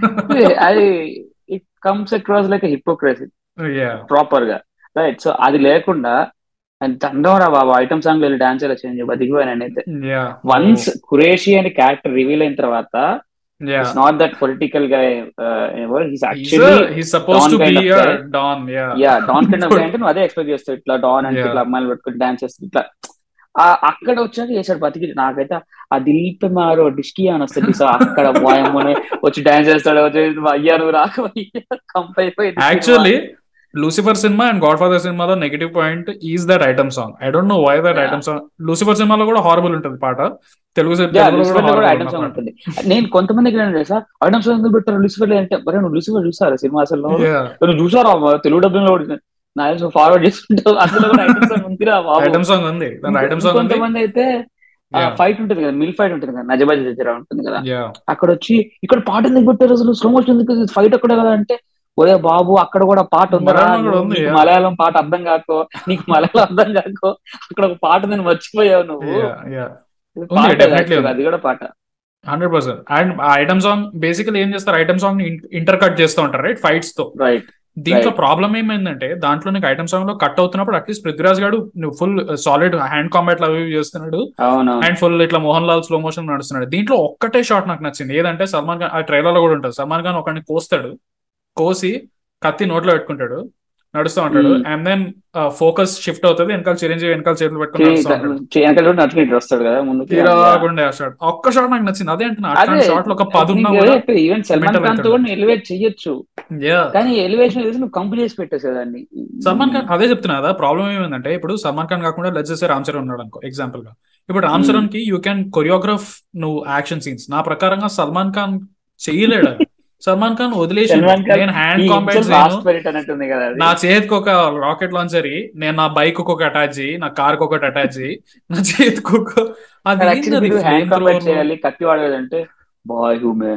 అది it comes across like hypocrisy Yeah. Proper గా రైట్ సో అది లేకుండా and దండం రా బాబా ఐటమ్ సాంగ్ వెళ్ళి డాన్స్ ఎలా చేంజ్ బతికిపోయాను నేనైతే Yeah. వన్స్ కురేషి అనే క్యారెక్టర్ రివీల్ అయిన తర్వాత Yeah. It's not that political గా హీస్ He's, యాక్చువల్లీ a, he's supposed Don to kind be of a guy. Don, yeah. Yeah don kind of అంటే నువ్వు అదే ఎక్స్పెక్ట్ చేస్తావు ఇట్లా డాన్ అంటే Yeah. ఇట్లా అమ్మాయిలు పెట్టుకుని డాన్స్ చేస్తుంది ఇట్లా ఆ అక్కడ వచ్చాక చేశాడు బతికి నాకైతే ఆ దిలీప్ మారో డిస్కీ అని వస్తుంది సో అక్కడ వాయమ్మని వచ్చి డాన్స్ చేస్తాడు వచ్చి అయ్యా నువ్వు రాక కంప్ అయిపోయింది యాక్చువల్లీ లూసిఫర్ సినిమా అండ్ గాడ్ ఫాదర్ సినిమాలో negative point is that item song I don't know why that Yeah. Item song Lucifer సినిమాలో కూడా హారబుల్ ఉంటుంది పాట తెలుగు సి- యా తెలుగులో లూసిఫర్ లో కూడా horrible ఐటమ్ ఉన్న సాంగ్ పాట. ఉంటుంది నేను కొంతమందికి నేను తెలుసా ఐటమ్ సాంగ్ ఎందుకు పెట్టారు లూసిఫర్ అంటే మరి నువ్వు లూసిఫర్ చూసారా సినిమా అసలు Yeah. నువ్వు చూసారా అమ్మా? తెలుగు డబ్బింగ్ లో కూడా నా ఫార్వర్డ్ చేసుకుంటావు అందులో కూడా ఐటమ్ సాంగ్ ఉందిరా బాబు ఐటమ్ సాంగ్ ఉంది దాని ఐటమ్ సాంగ్ ఉంది కొంతమంది అయితే Yeah. ఫైట్ ఉంటుంది కదా మిల్ ఫైట్ ఉంటుంది కదా నజబాజ్ దగ్గర ఉంటుంది కదా Yeah. అక్కడ వచ్చి ఇక్కడ పాట ఎందుకు పెట్టారు అసలు స్లో మోషన్ ఎందుకు ఫైట్ అక్కడ కదా అంటే ఒరే బాబు అక్కడ కూడా పాట ఉందరా మలయాళం కూడా ఉంది, నీకు yeah. మలయాళం పాట అర్థం కాకో నీకు మలయాళం అర్థం కాకో అక్కడ ఒక పాట నేను మర్చిపోయావు నువ్వు Yeah, yeah. ఇది ఉంది, పాట definitely actually, ఉంది. అది కూడా పాట hundred percent and item song basically ఏం చేస్తారు ఐటమ్ సాంగ్ ఇంటర్ కట్ చేస్తూ ఉంటారు రైట్ ఫైట్స్ తో రైట్ దీంట్లో Right. ప్రాబ్లం ఏమైందంటే దాంట్లో నీకు ఐటమ్ సాంగ్ లో కట్ అవుతున్నప్పుడు అట్లీస్ట్ పృథ్వీరాజ్ గారు నువ్వు ఫుల్ సాలిడ్ హ్యాండ్ కాంబాట్ అవి ఇవి చేస్తున్నాడు అవును అండ్ ఫుల్ ఇట్లా మోహన్ లాల్ స్లో మోషన్ నడుస్తున్నాడు దీంట్లో ఒక్కటే షాట్ నాకు నచ్చింది ఏదంటే సల్మాన్ ఖాన్ ఆ ట్రైలర్ లో కూడా ఉంటుంది సల్మాన్ ఖాన్ ఒకరిని కోస్తాడు కోసి కత్తి నోట్లో పెట్టుకుంటాడు నడుస్తూ ఉంటాడు Hmm. And then focus shift అవుతుంది వెనకాల చిరంజీవి వెనకాల చేతులు పెట్టుకుని నడుస్తూ ఉంటాడు వెనకాల కూడా నడుచుకుని ఇటు వస్తాడు కదా ముందుకి తీరాకుండా ఆ షాట్ ఒక్క షాట్ నాకు నచ్చింది అదే అంటున్నా అట్లాంటి అదే, షాట్ లో ఒక పది ఉన్నా కూడా ఈవెన్ సల్మాన్ mental ఖాన్ తో అవుతాడు. కూడా ఎలివేట్ చెయ్యొచ్చు Yeah. కానీ ఎలివేషన్ చేసి నువ్వు కంప్లీట్ చేసి పెట్టేసావు దాన్ని సల్మాన్ ఖాన్ అదే చెప్తున్నా కదా ప్రాబ్లం ఏమైందంటే ఇప్పుడు సల్మాన్ ఖాన్ కాకుండా లెట్స్ చేసే రామ్ చరణ్ ఉన్నాడు అనుకో ఎగ్జాంపుల్ గా ఇప్పుడు రామ్ Hmm. చరణ్ కి యూ క్యాన్ కొరియోగ్రాఫ్ నువ్వు యాక్షన్ సీన్స్ నా ప్రకారంగా సల్మాన్ ఖాన్ చేయలేడు అది. సల్మాన్ ఖాన్ వదిలేసి సల్మాన్ ఖాన్ నేను హ్యాండ్ కాంబాట్ లాస్ట్ పెరిట్ అన్నట్టుంది కదా అది. నా చేతికి ఒక రాకెట్ లాంచర్ నేను నా బైక్ ఒక అటాచ్ చేయి నా కార్ కి ఒకటి అటాచ్ చేయి నా చేతికి ఒక అది కానీ ఏంది actually అది వీడు హ్యాండ్ flame కాంబాట్ thrower? చేయాలి కత్తి వాడేదంటే బాయ్ హూమే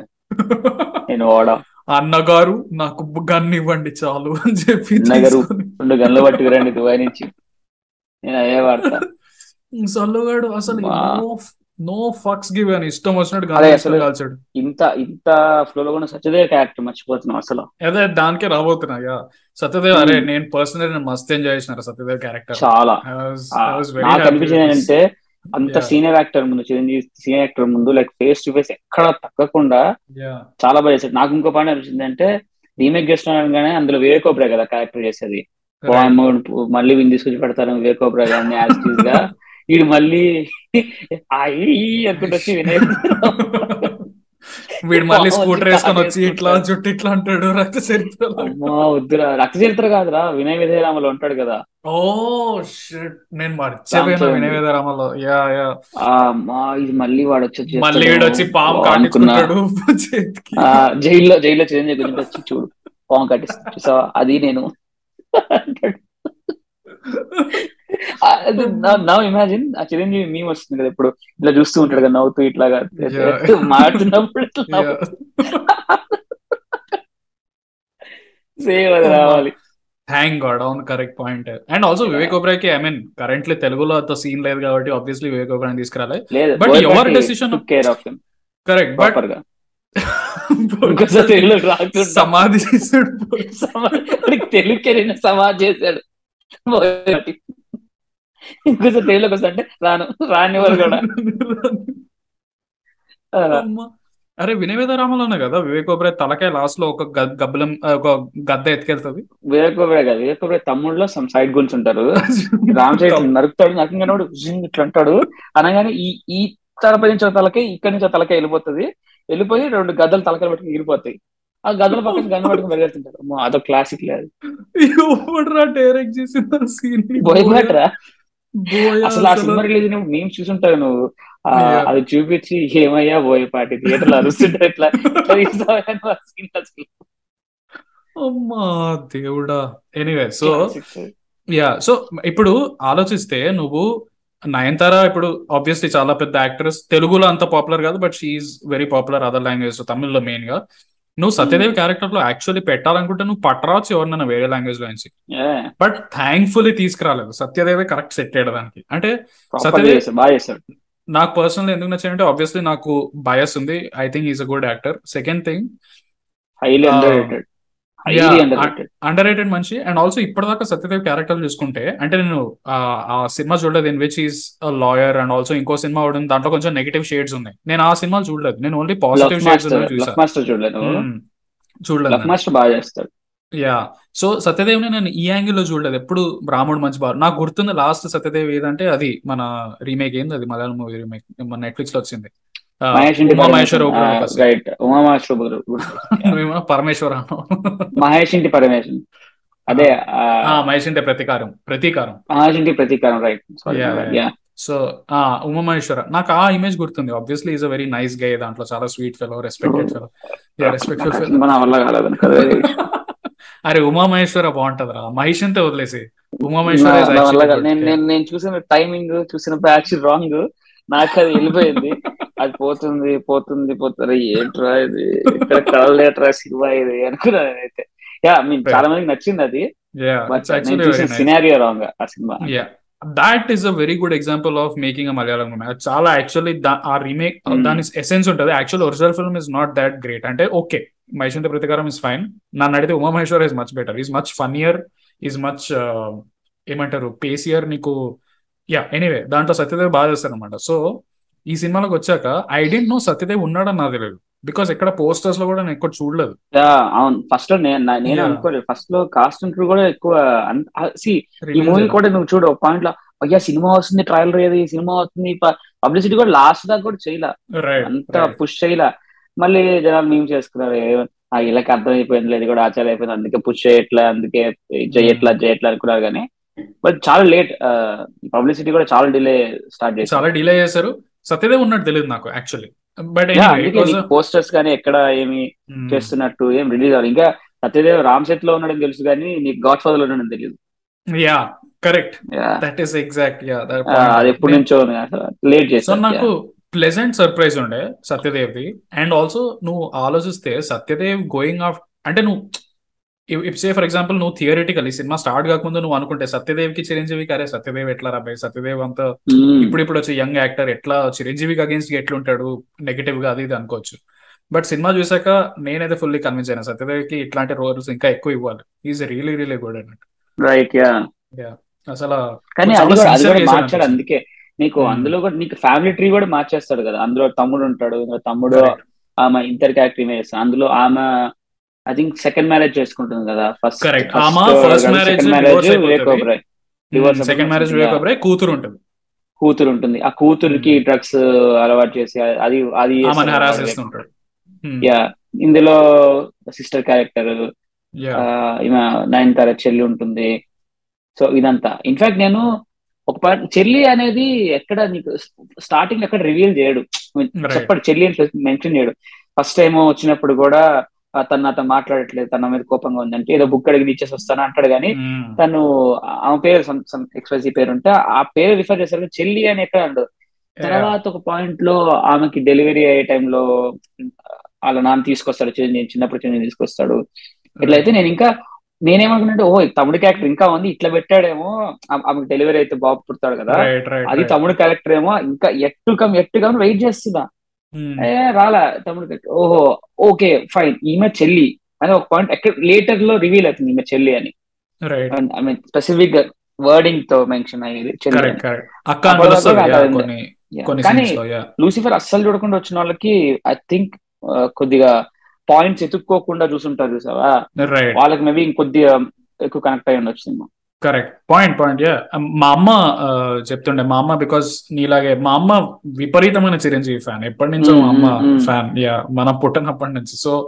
నేను వాడా అన్నగారు నాకు గన్ ఇవ్వండి చాలు అని చెప్పి అన్నగారు. తీసుకొని రెండు గన్లు పట్టుకురండి దుబాయ్ నుంచి నేను అయ్యే వాడతా సల్లుగాడు అసలు వా. నో నో ఫక్స్ గివ్ అని ఇష్టం వచ్చినట్టు అదే గాలి అసలు- కాల్చాడు ఇంత ఇంత ఫ్లో లో కూడా సత్యదేవ్ క్యారెక్టర్ మర్చిపోతున్నాం అసలు అదే దానికే రాబోతున్నా యా సత్యదేవ్ అరే Hmm. నేను పర్సనల్ నేను మస్త్ ఎంజాయ్ చేసిన సత్యదేవ్ క్యారెక్టర్ చాలా ఆ, నాకు అనిపించింది ఏంటంటే అంత Yeah. సీనియర్ యాక్టర్ ముందు చిరంజీవి సీనియర్ యాక్టర్ ముందు లైక్ ఫేస్ టు ఫేస్ ఎక్కడ తగ్గకుండా చాలా బాగా చేశాడు నాకు ఇంకో పాయింట్ అనిపించింది అంటే రీమేక్ చేస్తున్నాను కానీ అందులో వివేక్ ఓబ్రే కదా క్యారెక్టర్ చేసేది వామ్మో, మళ్ళీ వీని తీసుకొచ్చి పెడతారు వివేక్ ఓబ్రే గారిని యాక్టివ్ గా వీడు మళ్ళీ అయ్యి అనుకుంటూ వచ్చి వినయ్ వీడు మళ్ళీ వావ్, స్కూటర్ వచ్చి వేసుకొని వచ్చి కారు ఇట్లా జుట్టు ఇట్లా అంటాడు రక్త చరిత్రలో అమ్మా వద్దురా రక్త చరిత్ర కాదురా వినయ్ విధేయరామలో ఉంటాడు కదా ఓ షిట్ నేను మర్చిపోయినా రామ్ వినయ వేదరామలో యా యా ఆ అమ్మా ఇది మళ్ళీ వాడు వచ్చి చేస్తాడు. మళ్ళీ వీడు వచ్చి పాము వావ్ అనుకున్నా. కాటించుకుంటాడు చేతికి ఆ జైల్లో జైల్లో చిరంజీవి గురించి వచ్చి చూడు పాము కట్టిస్తా చూసావా అది నేను అంటాడు. నవ్ ఇమాజిన్ ఆ చిరంజీవి మేము వస్తుంది కదా ఇప్పుడు ఇట్లా చూస్తూ ఉంటాడు కదా నవ్వుతూ ఇట్లాగా Yeah. మాట్లాడినప్పుడు ఇట్లా Yeah. సేమ్ అది రావాలి థ్యాంక్ గాడ్ అవును correct point and also Vivek ఒబ్రాయ్కి ఐ మీన్ కరెంట్లీ తెలుగులో అంత సీన్ లేదు కాబట్టి ఆబ్వియస్లీ వివేక్ ఒబ్రాయ్ తీసుకురాలి లేదు But your decision- care of him correct but proper గా ఇంకోసారి తెలుగు రాకుండా సమాధి చేసాడు సమాజానికి తెలుగు కెరీర్ సమాజ్ చేశాడు ఇంకోసారి తెలుగులోకి వస్తా అంటే రాను రాని వాళ్ళు కూడా ఆ, అమ్మ. అరే వినయ వేదరామలోనే కదా వివేక్ ఒబ్రాయ్ తలకాయ లాస్ట్ లో ఒక గ- గబ్బలం ఒక గద్ద ఎత్తుకెళ్తుంది వివేక్ ఒబెరాయ్ కాదు వివేక్ ఒబెరాయ్ తమ్ముళ్ళలో సమ్ సైడ్ గురించి ఉంటారు రామ్ చైతన్య నరుకుతాడు నరకంగానోడు జింగ్ ఇట్లా అంటాడు అనగానే ఈ ఈ తలపై నుంచి ఒక తలకే ఇక్కడి నుంచి ఒక తలకే వెళ్ళిపోతుంది వెళ్ళిపోయి రెండు గద్దలు తలకాయలు పట్టుకుని ఎగిరిపోతాయి ఆ గదుల పక్కన గన్ను పట్టుకుని పరిగెడుతుంటారు అమ్మో, అదో క్లాసిక్ లేదు ఎవడ్రా డైరెక్ట్ చేసిన సీన్ బోయపాట్రా అసలు ఆ సినిమా రిలీజ్ అయినప్పుడు మేము చూసుంటావు నువ్వు ఆ, Yeah. అది చూపించి ఏమయ్యా బోయపాటి థియేటర్ లో అరుస్తుంటారు ఇట్లా ఇట్లా తీస్తావా నువ్వు ఆ scene అసలు. అమ్మా దేవుడా anyway so Classic. Yeah so ఇప్పుడు ఆలోచిస్తే నువ్వు నయనతార ఇప్పుడు ఆబ్వియస్లీ చాలా పెద్ద యాక్ట్రెస్ తెలుగులో అంత పాపులర్ కాదు but she's very popular other language తమిళ్లో మెయిన్ గా నువ్వు సత్యదేవ్ క్యారెక్టర్ లో యాక్చువల్లీ పెట్టాలనుకుంటే నువ్వు పట్టరావచ్చు ఎవరినైనా వేరే లాంగ్వేజ్ లో నుంచి Yeah. బట్ థ్యాంక్ఫుల్లీ తీసుకురాలేదు సత్యదేవే కరెక్ట్ సెట్ చేయడానికి అంటే Proper సత్యదేవ్- చేశాడు, బాగా చేశాడు నాకు పర్సనల్ ఎందుకు నచ్చాయంటే ఆబ్వియస్లీ నాకు బయస్ ఉంది I think is a good actor second thing highly Ah. Underrated highly Yeah, underrated underrated మనిషి అండ్ ఆల్సో ఇప్పటిదాకా సత్యదేవ్ క్యారెక్టర్ చూసుకుంటే అంటే నేను ఆ ఆ సినిమా చూడలేదు in which is lawyer and also ఇంకో సినిమా కూడా ఉంది దాంట్లో కొంచెం నెగిటివ్ షేడ్స్ ఉన్నాయి నేను ఆ సినిమాలు చూడలేదు నేను only love positive shades master ఉన్నాయి చూసా లవ్ మాస్టర్ చూడలేదు మ్మ్. చూడలేదు లవ్ మాస్టర్ బాగా చేస్తాడు యా సో సత్యదేవ్ని నేను ఈ యాంగిల్ లో చూడలేదు ఎప్పుడు రాముడు మంచి బారు నాకు గుర్తుంది లాస్ట్ సత్యదేవ్ ఏదంటే అది మన రీమేక్ ఏంది అది మలయాళం మూవీ రీమేక్ మన నెట్ఫ్లిక్స్ లో వచ్చింది ఆ, మహేష్ ఇంటి ఉమా మహేశ్వర రైట్ ఉమా మహేశ్వర నువ్వేమో పరమేశ్వర అన్నావు. మహేష్ ఇంటి పరమేశ్వరం అదే ఆ, ఆ, మహేష్ ఇంటే ప్రతీకారం ప్రతీకారం మహేష్ ఇంటి ప్రతీకారం రైట్ Yeah, yeah. సో ఆ ఉమా మహేశ్వర నాకు ఆ ఇమేజ్ గుర్తుంది obviously is a very nice guy దాంట్లో చాలా sweet fellow respected fellow yeah respected fellow మన వల్ల కాలేదు కదా అరే ఉమా మహేశ్వర బాగుంటదిరా మహేష్ అంతే వదిలేసి ఉమా మహేశ్వర is నా వల్ల actually కాదు. good. నేను నేను నేను చూసిన టైమింగ్ చూసినప్పుడు యాక్చువల్ రాంగ్ నాకు అది వెళ్ళిపోయింది అది పోతుంది పోతుంది పోతుంది ఏంట్రా ఇది ఇక్కడ కలలేట్రా సినిమా ఇది అనుకున్నాను నేనైతే యా మీన్ Right. చాలా మందికి నచ్చింది అది Yeah, బట్ it's నేను actually చూసిన very nice. సినారియో రాంగ్ ఆ cinema yeah that is a very good example of making a Malayalam movie చాలా యాక్చువల్లీ ఆ రీమేక్ Hmm. దాని ఎసెన్స్ ఉంటుంది actual original film is not that great అంటే ఓకే మహేషంత ప్రతికారం ఇస్ ఫైన్ నన్ను అడిగితే Uma Maheshwar is much better is much funnier is much ఏమంటారు పేసియర్ నీకు యా ఎనీవే దాంట్లో సత్యదేవ్ బాగా చేస్తారు అనమాట సో ఈ సినిమాలోకి వచ్చాక ఐ డెంట్ నో సత్యదేవ్ ఉన్నాడని నాకు తెలియదు బికాస్ ఎక్కడ పోస్టర్స్ లో కూడా నేను ఎక్కువ చూడలేదు యా అవును ఫస్ట్ లో నేను నా- నేను Yeah. అనుకోలేదు ఫస్ట్ లో కాస్ట్ ఇంటర్ కూడా ఎక్కువ సి ఈ Release మూవీ చేయలేదు. కూడా నువ్వు చూడు ఒక పాయింట్ లో అయ్యా సినిమా వస్తుంది ట్రయల్ ఏది సినిమా వస్తుంది పబ్లిసిటీ కూడా లాస్ట్ దాకా కూడా చేయలే Right, అంత right. పుష్ చేయలే మళ్ళీ జనాలు మేము చేసుకున్నారు ఏ- ఆ వీళ్ళకి అర్థమైపోయింది లేదు కూడా ఆచారం అయిపోయింది అందుకే పుష్ చేయట్లే అందుకే చేయట్లా చేయట్లా అనుకున్నారు కానీ బట్ చాలా లేట్ పబ్లిసిటీ కూడా చాలా డిలే స్టార్ట్ చేశారు చాలా డిలే చేశారు సత్యదేవ్ ఉన్నట్టు తెలియదు నాకు యాక్చువల్లీ బట్ Yeah, అందుకే పోస్టర్స్ కానీ ఎక్కడ ఏమి చేస్తున్నట్టు ఏం రిలీజ్ అవ్వాలి ఇంకా సత్యదేవ్ రామ్ సెట్ లో ఉన్నాడని తెలుసు కానీ నీకు గాడ్ ఫాదర్ లో ఉన్నాడని తెలియదు yeah correct Yeah. That is exact yeah ఆ, అది ఎప్పటి నుంచో లేట్ సో చేశారు నాకు ప్లెజెంట్ సర్ప్రైజ్ ఉండే సత్యదేవ్ది అండ్ ఆల్సో నువ్వు ఆలోచిస్తే సత్యదేవ్ గోయింగ్ ఆఫ్ అంటే నువ్వు ఇఫ్ సే ఫర్ ఎగ్జాంపుల్ నువ్వు థియరిటికల్ ఈ సినిమా స్టార్ట్ కాకముందు నువ్వు అనుకుంటే సత్యదేవ్కి చిరంజీవికి అరే సత్యదేవ్ ఎట్లా రాబాయి సత్యదేవ్ అంత మ్మ్. ఇప్పుడు ఇప్పుడు వచ్చే యంగ్ యాక్టర్ ఎట్లా చిరంజీవికి అగేన్స్ట్ ఎట్లుంటాడు నెగటివ్ గా అది ఇది అనుకోవచ్చు బట్ సినిమా చూసాక నేనైతే ఫుల్లీ కన్విన్స్ అయినా సత్యదేవ్కి ఇట్లాంటి రోల్స్ ఇంకా ఎక్కువ ఇవ్వాలి ఈజ్ రియలీ రియలీ గుడ్ అన్నట్టు రైట్ యా అసలు కానీ చాలా అది కూడా అది sincere కూడా చేశాడు మార్చాడు అనిపిస్తుంది. అందుకే నీకు Hmm. అందులో కూడా నీకు ఫ్యామిలీ ట్రీ కూడా మార్చేస్తాడు కదా అందులో తమ్ముడు ఉంటాడు ఇందులో తమ్ముడు Correct. ఆమె ఇద్దరు క్యారెక్టర్ ఇమేజ్ చేస్తాడు అందులో ఆమె ఐ థింక్ సెకండ్ మ్యారేజ్ చేసుకుంటుంది కదా ఫస్ట్ Correct. ఆమె first marriage second divorce marriage అయిపోతది. Vivek Oberoi Divorce second marriage అయిపోతుంది. వివేక్ ఒబరాయ్ కూతురు ఉంటుంది కూతురు ఉంటుంది ఆ కూతురికి డ్రగ్స్ అలవాటు చేసి అది అది ఆమెను చేస్తాడు హరాస్ వివేక్ చేస్తుంటాడు యా ఇందులో సిస్టర్ క్యారెక్టర్ యా ఈమె నయనతార చెల్లి ఉంటుంది సో ఇదంతా ఇన్ఫాక్ట్ నేను ఒక పార్ట్ చెల్లి అనేది ఎక్కడ నీకు స్టార్టింగ్ ఎక్కడ రివీల్ చేయడు Right. చెప్పడు చెల్లి అని మెన్షన్ చేయడు ఫస్ట్ టైం వచ్చినప్పుడు కూడా ఆ, తను నాతో మాట్లాడట్లేదు తన మీద కోపంగా ఉందంటే ఏదో బుక్ అడిగి ఇచ్చేసి వస్తాను అంటాడు కానీ తను ఆమె పేరు సమ్ ఎక్స్ప్రెసి పేరు ఉంటే ఆ పేరు రిఫర్ చేస్తారు కానీ చెల్లి అని ఎక్కడ ఉండదు తర్వాత ఒక పాయింట్ లో ఆమెకి డెలివరీ అయ్యే టైంలో వాళ్ళ నాన్న తీసుకొస్తాడు చిరంజీవి చిన్నప్పుడు చిరంజీవి తీసుకొస్తాడు ఇట్లయితే నేను ఇంకా నేనేమనుకున్నట్టు ఓ తమ్ముడి క్యారెక్టర్ ఇంకా ఉంది ఇట్లా పెట్టాడేమో ఆ- ఆమెకు డెలివరీ అయితే బాబు పుడతాడు కదా రైట్ రైట్ అది తమ్ముడు క్యారెక్టర్ ఏమో ఇంకా ఎట్టు కమ్ ఎట్టు కమ్ వెయిట్ చేస్తున్నా ఏ రాలా తమ్ముడు character. ఓహో ఓకే ఫైన్ ఈమె చెల్లి అని ఒక పాయింట్ ఎక్కడ లేటర్ లో రివీల్ అవుతుంది ఈమె చెల్లి అని right I mean specific wording తో మెన్షన్ అయ్యేది చెల్లి కరెక్ట్ అని. కరెక్ట్ అక్క అని అప్పటి వరకు పిలుస్తుంది నాకు yeah, అది కొన్ని Yeah. కొన్ని కానీ సీన్స్ లో యా లూసిఫర్ అస్సలు చూడకుండా వచ్చిన వాళ్ళకి ఐ థింక్ కొద్దిగా పాయింట్స్ ఎత్తుక్కోకుండా చూసుంటారు చూసావా రైట్ వాళ్ళకి మేబీ ఇంకొద్దిగా ఎక్కువ కనెక్ట్ అయ్యి ఉండొచ్చు cinema correct point point yeah మా అమ్మ ఆ, చెప్తుండే మా అమ్మ బికాస్ నీలాగే మా అమ్మ విపరీతమైన చిరంజీవి ఫ్యాన్ ఎప్పటి నుంచో మా అమ్మ Mm, mm, mm. Fan yeah మనం పుట్టినప్పటి నుంచి సో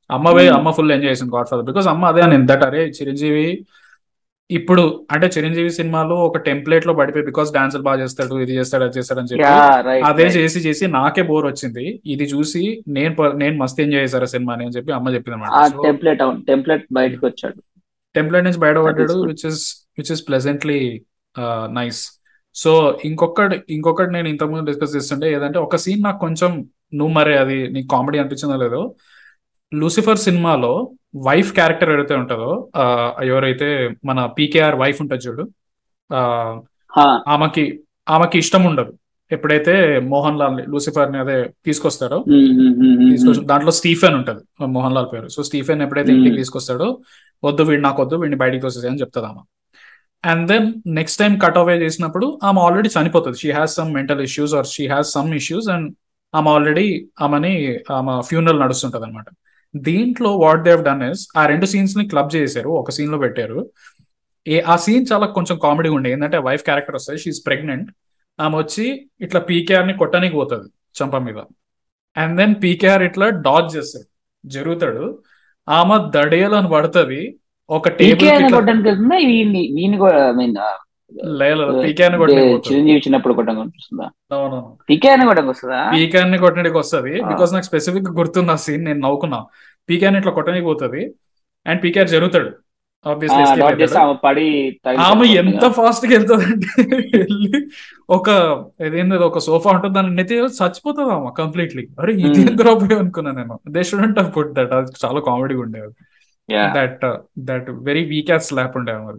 అమ్మ వే Hmm. అమ్మ ఫుల్ ఎంజాయ్ చేసింది గాడ్ ఫాదర్ బికాస్ అమ్మ అదే అని దట్ అరే చిరంజీవి ఇప్పుడు అంటే చిరంజీవి సినిమాలో ఒక టెంప్లెట్ లో పడిపోయి బికాస్ డాన్సులు బాగా చేస్తాడు ఇది చేస్తాడు అది చేస్తాడు అని చెప్పి యా రైట్ అదే చేసి చేసి నాకే బోర్ వచ్చింది ఇది చూసి నేను ప- నేను మస్త్ ఎంజాయ్ చేశారు సినిమా అని చెప్పి అమ్మ చెప్పింది ఆ అనమాట సో టెంప్లెట్ అవును టెంప్లెట్ బయటకు వచ్చాడు టెంప్లెట్ నుంచి బయటపడ్డాడు good. Which is which is pleasantly nice so ఇంకొకటి ఇంకొకటి నేను ఇంతకుముందు డిస్కస్ చేస్తుంటే ఏదంటే ఒక సీన్ నాకు కొంచెం నువ్వు మరి అది నీకు కామెడీ అనిపించిందో లేదో లూసిఫర్ సినిమాలో వైఫ్ క్యారెక్టర్ ఏదైతే ఉంటుందో ఆ, ఎవరైతే మన పీకేఆర్ వైఫ్ ఉంటుంది చూడు ఆ, హా, ఆమెకి ఆమెకి ఇష్టం ఉండదు ఎప్పుడైతే మోహన్ లాల్ లూసిఫర్ ని అదే తీసుకొస్తారో ఉమ్, ఉమ్, ఉమ్, ఉమ్, తీసుకొచ్చి దాంట్లో స్టీఫెన్ ఉంటది మోహన్ లాల్ పేరు సో స్టీఫెన్ ఎప్పుడైతే Hmm. ఇంటికి తీసుకొస్తాడో వద్దు వీడు నాకు వద్దు వీడిని బయటికి వస్తుంది అని చెప్తుంది ఆమె and then next time cut away చేసినప్పుడు ఆమె ఆల్రెడీ చనిపోతుంది she has some mental issues or she has some issues and ఆమె ఆల్రెడీ ఆమెని ఆమె ఫ్యూనరల్ నడుస్తుంటది అనమాట దీంట్లో వాట్ దేవ్ డన్ ఇస్ ఆ రెండు సీన్స్ ని క్లబ్ చేశారు ఒక సీన్ లో పెట్టారు ఏ ఆ సీన్ చాలా కొంచెం కామెడీ ఉండే ఏంటంటే వైఫ్ క్యారెక్టర్ వస్తుంది షీఈ్ ప్రెగ్నెంట్ ఆమె వచ్చి ఇట్లా పీకేఆర్ ని కొట్టడానికి పోతుంది చంప మీద అండ్ దెన్ పీకేఆర్ ఇట్లా డాజ్ చేస్తాడు జరుగుతాడు ఆమె దడేలని పడుతుంది ఒక పీకే టేబుల్ అని కొట్టడానికి వెళ్తుందా వీడిని వీడిని కూడా ఐ మీన్ పీకేఆర్ ని కొట్టడానికి పోతుంది చిరంజీవి చిన్నప్పుడు కొట్టడానికి వస్తుందా అవునవును పీకే అని కొట్టడానికి వస్తుందా పీకేఆర్ ని కొట్టడానికి వస్తుంది ఆ. బికాస్ నాకు స్పెసిఫిక్ గా గుర్తుంది ఆ సీన్ నేను నవ్వుకున్నా పీకేఆర్ ని ఇట్లా కొట్టడానికి పోతుంది అండ్ పీకేఆర్ జరుగుతాడు ఆబ్వియస్లీ డాట్ చేస్తే ఆమె పడి తగిలి ఆమె చనిపోతుంది ఎంత కదా. ఫాస్ట్ గా వెళ్తుందంటే వెళ్ళి ఒక ఇదేంది ఒక సోఫా ఉంటుంది దాని నెత్తి చచ్చిపోతుంది ఆమె కంప్లీట్లీ అరే ఇది Hmm. ఎందుకు రాబోయే అనుకున్నా నేను they student of put that అది చాలా కామెడీగా ఉండేది Yeah. That that very weak as slap ఉండే మరి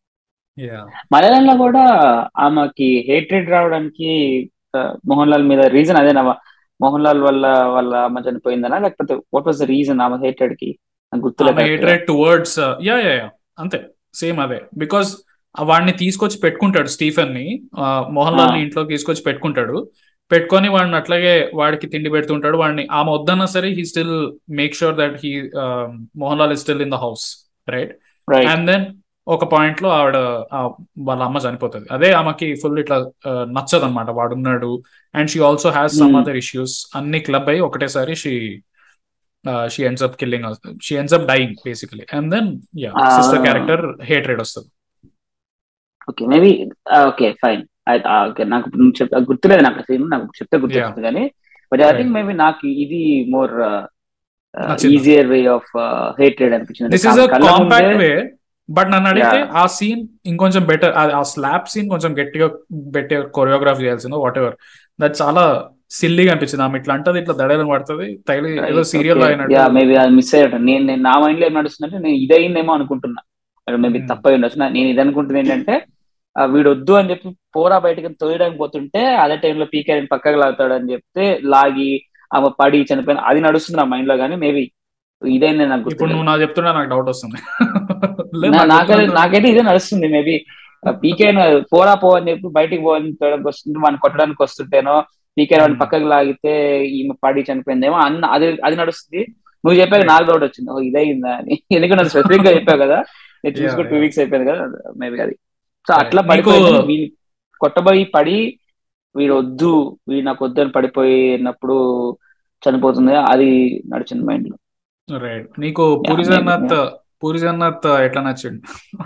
యా మలయాళంలో కూడా ఆమెకి హేట్రెడ్ రావడానికి ఆ, మోహన్ లాల్ మీద రీజన్ అదేనా మోహన్ లాల్ వల్ల వాళ్ళ అమ్మ చనిపోయిందనా లేకపోతే వాట్ వాస్ ద రీజన్ ఆమె హేట్రెడ్ కి నాకు గుర్తులేదు ఆమె correct గా. Hatred towards yeah yeah yeah అంతే సేమ్ అదే బికాస్ వాడిని తీసుకొచ్చి పెట్టుకుంటాడు స్టీఫెన్ ని ఆ, మోహన్ లాల్ ని ఆ. ఇంట్లోకి తీసుకొచ్చి పెట్టుకుంటాడు పెట్టుకొని వాడిని అట్లాగే వాడికి తిండి పెడుతుంటాడు వాడిని ఆమె వద్దన్నా సరే he still make sure that he Mohan Lal is still in the house right right and then ఒక పాయింట్ లో ఆవిడ ఆ, వాళ్ళ అమ్మ చనిపోతుంది అదే ఆమెకి ఫుల్ ఇట్లా నచ్చదు అనమాట వాడు ఉన్నాడు and she also has some Hmm. Other issues అన్ని క్లబ్ అయ్యి ఒకటేసారి she she ends up killing she ends up dying basically and then yeah Ah. Sister character hatred వస్తుంది okay maybe okay fine okay నాకు ఇప్పుడు నువ్వు చెప్తా గుర్తులేదు నాకు సీన్ నాకు చెప్తే గుర్తొస్తుంది కానీ బట్ ఐ థింక్ మేబీ నాకు ఇది మోర్ నచ్చిందా? ఈజియర్ వే ఆఫ్ హేట్రెడ్ అనిపించింది దిస్ ఇస్ అ కళ్ళ కాంపాక్ట్ ముందే- వే బట్ నన్ను అడిగితే Yeah. ఆ సీన్ ఇంకొంచెం బెటర్ ఆ స్లాప్ సీన్ కొంచెం గట్టిగా పెట్టి కొరియోగ్రాఫ్ చేయాల్సిందో వాట్ ఎవర్ దట్ చాలా సిల్లీగా అనిపించింది ఆమె ఇట్లా అంటది ఇట్లా దడేలం పడుతుంది తైలి ఏదో సీరియల్ లో అయినట్టు యా మేబీ అది మిస్ అయ్యాడు నేను నేను నా మైండ్ లో ఏం నడుస్తుందంటే నేను ఇదయిందేమో అనుకుంటున్నా మేబీ Hmm. తప్ప ఉండొచ్చు నా- నేను ఇది అనుకుంటుంది ఏంటంటే ఆ, వీడు వద్దు అని చెప్పి పోరా బయటకి తోయడానికి పోతుంటే అదే టైంలో పీకే పక్కకు లాగుతాడు అని చెప్తే లాగి ఆమె పడి చనిపోయిన అది నడుస్తుంది నా మైండ్ లో కానీ మేబీ ఇదైంది నాకు ఇప్పుడు గుర్తులేదు. నువ్వు నాకు చెప్తున్నా నాకు డౌట్ వస్తుంది లేదు, నా- నాకు నాకైతే గుర్తున్నంత- నాకైతే ఇదే నడుస్తుంది మేబీ పీకే పోరా పో అని చెప్పి బయటికి పోని తోయడానికి వస్తుంటే వాడిని కొట్టడానికి వస్తుంటేనో పీకే వాడిని Hmm. పక్కకు లాగితే ఈమె పడి చనిపోయిందేమో అన్న అది అది నడుస్తుంది నువ్వు చెప్పాక Right. నాకు డౌట్ వచ్చింది ఓ ఇదైందా అని ఎందుకంటే అది స్పెసిఫిక్ గా చెప్పావు కదా నేను చూసుకుని Yeah, టూ yeah. వీక్స్ అయిపోయింది కదా మేబీ అది సో Right. అట్లా నీకు- పడిపోయింది వీడి కొట్టబోయి పడి వీడు వద్దు వీడు నాకు వద్దు అని పడిపోయినప్పుడు చనిపోతుంది అది నడిచింది మైండ్ లో రైట్ నీకు పూరి maybe, జగన్నాథ్ పూరి జగన్నాథ్ ఎట్లా నచ్చిండు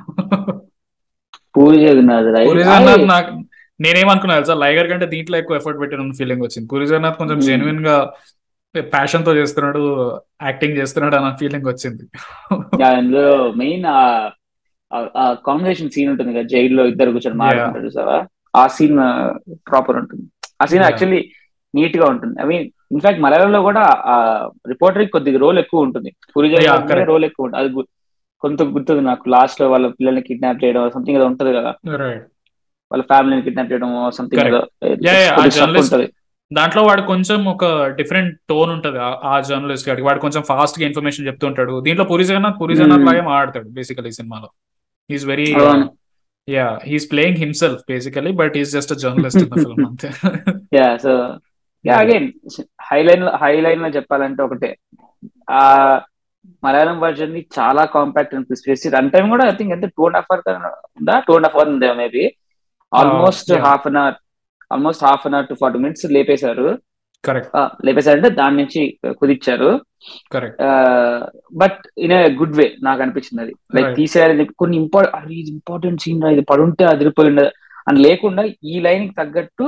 పూరి జగన్నాథ్ పూరి రైట్ జగన్నాథ్ నాకు నేనేమనుకున్నా తెలుసా లైగర్ కంటే దీంట్లో ఎక్కువ ఎఫర్ట్ పెట్టిన ఫీలింగ్ వచ్చింది పూరి జగన్నాథ్ కొంచెం Hmm. జెన్యున్ గా ప్యాషన్ తో చేస్తున్నాడు యాక్టింగ్ చేస్తున్నాడు అన్న ఫీలింగ్ వచ్చింది యా, అందులో మెయిన్ ఆ కాన్వర్సేషన్ సీన్ ఉంటుంది కదా జైల్లో ఇద్దరు కూర్చొని మాట్లాడుతుంటారు చూసావా ఆ సీన్ ప్రాపర్ ఉంటుంది ఆ సీన్ Yeah. యాక్చువల్లీ నీట్ గా ఉంటుంది ఐ మీన్ ఇన్ఫాక్ట్ మలయాళంలో కూడా ఆ రిపోర్టర్ కొద్దిగా రోల్ ఎక్కువ ఉంటుంది Puri Yeah, Jagannath correct. Role ఎక్కువ ఉంటుంది అది గు- కొంత గుర్తుంది నాకు లాస్ట్ లో వాళ్ళ పిల్లల్ని కిడ్నాప్ చేయడం సంథింగ్ ఏదో ఉంటది కదా రైట్ వాళ్ళ ఫ్యామిలీని కిడ్నాప్ చేయడం సంథింగ్ Correct. ఏదో Yeah, yeah, ఆ కొద్దిగా stuck journalist- ఉంటది దాంట్లో వాడు కొంచెం ఒక డిఫరెంట్ టోన్ ఉంటది ఆ- ఆ జర్నలిస్ట్ గాడికి వాడు కొంచెం ఫాస్ట్ గా ఇన్ఫర్మేషన్ చెప్తుంటాడు దీంట్లో పూరి జగన్నాథ్ పూరి జగన్నాథ్ Hmm. లాగే మాట్లాడతాడు బేసికలీ ఈ సినిమాలో ఈస్ వెరీ అవును. Yeah he's playing himself basically but is just a journalist in the film అంతే యా సో యా అగైన్ హైలైన్ హైలైన్ లో చెప్పాలంటే ఒకటే ఆ మలయాళం వర్జన్ ని చాలా కాంపాక్ట్ అనిపిస్తుంది రన్ టైం కూడా ఐ థింక్ ఎంత టూ అండ్ హాఫ్ అవర్ ఉందా టూ అండ్ హాఫ్ అవర్ ఉందా maybe almost yeah. Half an hour almost half an hour two forty minutes లేపేశారు కరెక్ట్ ఆ, లేపేశారంటే దాని నుంచి కుదిచ్చారు correct but in a good way నాకు అనిపించింది అది లైక్ Right. తీసేయాలి కొన్ని ఇంపార్టెంట్ ఇది ఇంపార్టెంట్ సీన్ రా ఇది పడుంటే అదిరిపోయి ఉండదు అని లేకుండా ఈ లైన్ కి తగ్గట్టు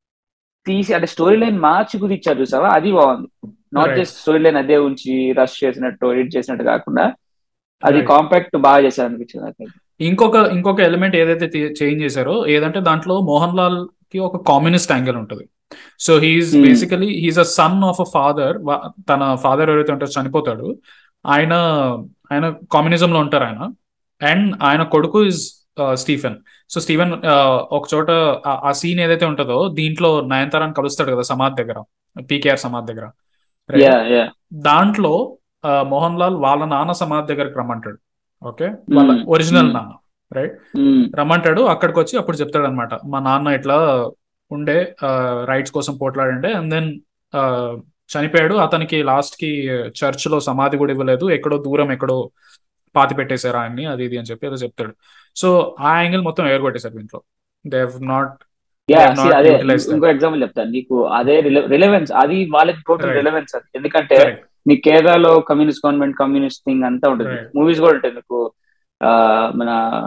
తీసి అంటే స్టోరీ లైన్ మార్చి కుదిచ్చారు చూసావా అది బాగుంది not Right. Just story line అదే ఉంచి రష్ చేసినట్టు ఎడిట్ చేసినట్టు కాకుండా అది Right. కాంపాక్ట్ బాగా చేశారు అనిపించింది నాకైతే ఇంకొక ఇంకొక ఎలిమెంట్ ఏదైతే చేంజ్ చేశారో ఏదంటే దాంట్లో మోహన్ లాల్ కి ఒక కామ్యూనిస్ట్ యాంగిల్ ఉంటుంది so he's Hmm. Basically he's a son of a father తన ఫాదర్ ఎవరైతే ఉంటారో చనిపోతాడు ఆయన ఆయన కామ్యూనిజం లో ఉంటారు ఆయన అండ్ ఆయన కొడుకు ఇస్ స్టీఫెన్ సో స్టీఫెన్ ఒక చోట ఆ- ఆ సీన్ ఏదైతే ఉంటుందో దీంట్లో నయనతారాన్ని కలుస్తాడు కదా సమాధ్ దగ్గర పీకేఆర్ సమాధ్ దగ్గర Right? యా యా దాంట్లో ఆ, మోహన్ లాల్ వాళ్ళ నాన్న సమాధి దగ్గరికి రమ్మంటాడు ఓకే వాళ్ళ Hmm. Original Hmm. నాన్న రైట్ రమ్మంటాడు అక్కడికి వచ్చి అప్పుడు చెప్తాడు అనమాట మా నాన్న ఇట్లా ఉండే రైట్స్ కోసం పోట్లాడంటే అండ్ దెన్ చనిపోయాడు అతనికి లాస్ట్ కి చర్చ్ లో సమాధి కూడా ఇవ్వలేదు ఎక్కడో దూరం ఎక్కడో పాతి పెట్టేశారు ఆయన్ని అది ఇది అని చెప్పి ఏదో చెప్తాడు సో ఆ యాంగిల్ మొత్తం ఎగరగొట్టేశారు దీంట్లో they have not yeah They have not అదే utilized that. ఇంకో ఎగ్జాంపుల్ చెప్తాను నీకు అదే రిలవెన్స్ అది వాళ్ళకి టోటల్ Right. రిలవెన్స్ అది ఎందుకంటే కరెక్ట్ నీ కేరళలో కమ్యూనిస్ట్ గవర్నమెంట్ కమ్యూనిస్ట్ థింగ్ అంతా ఉంటుంది Right. మూవీస్ కూడా ఉంటాయి మీకు ఆ, మన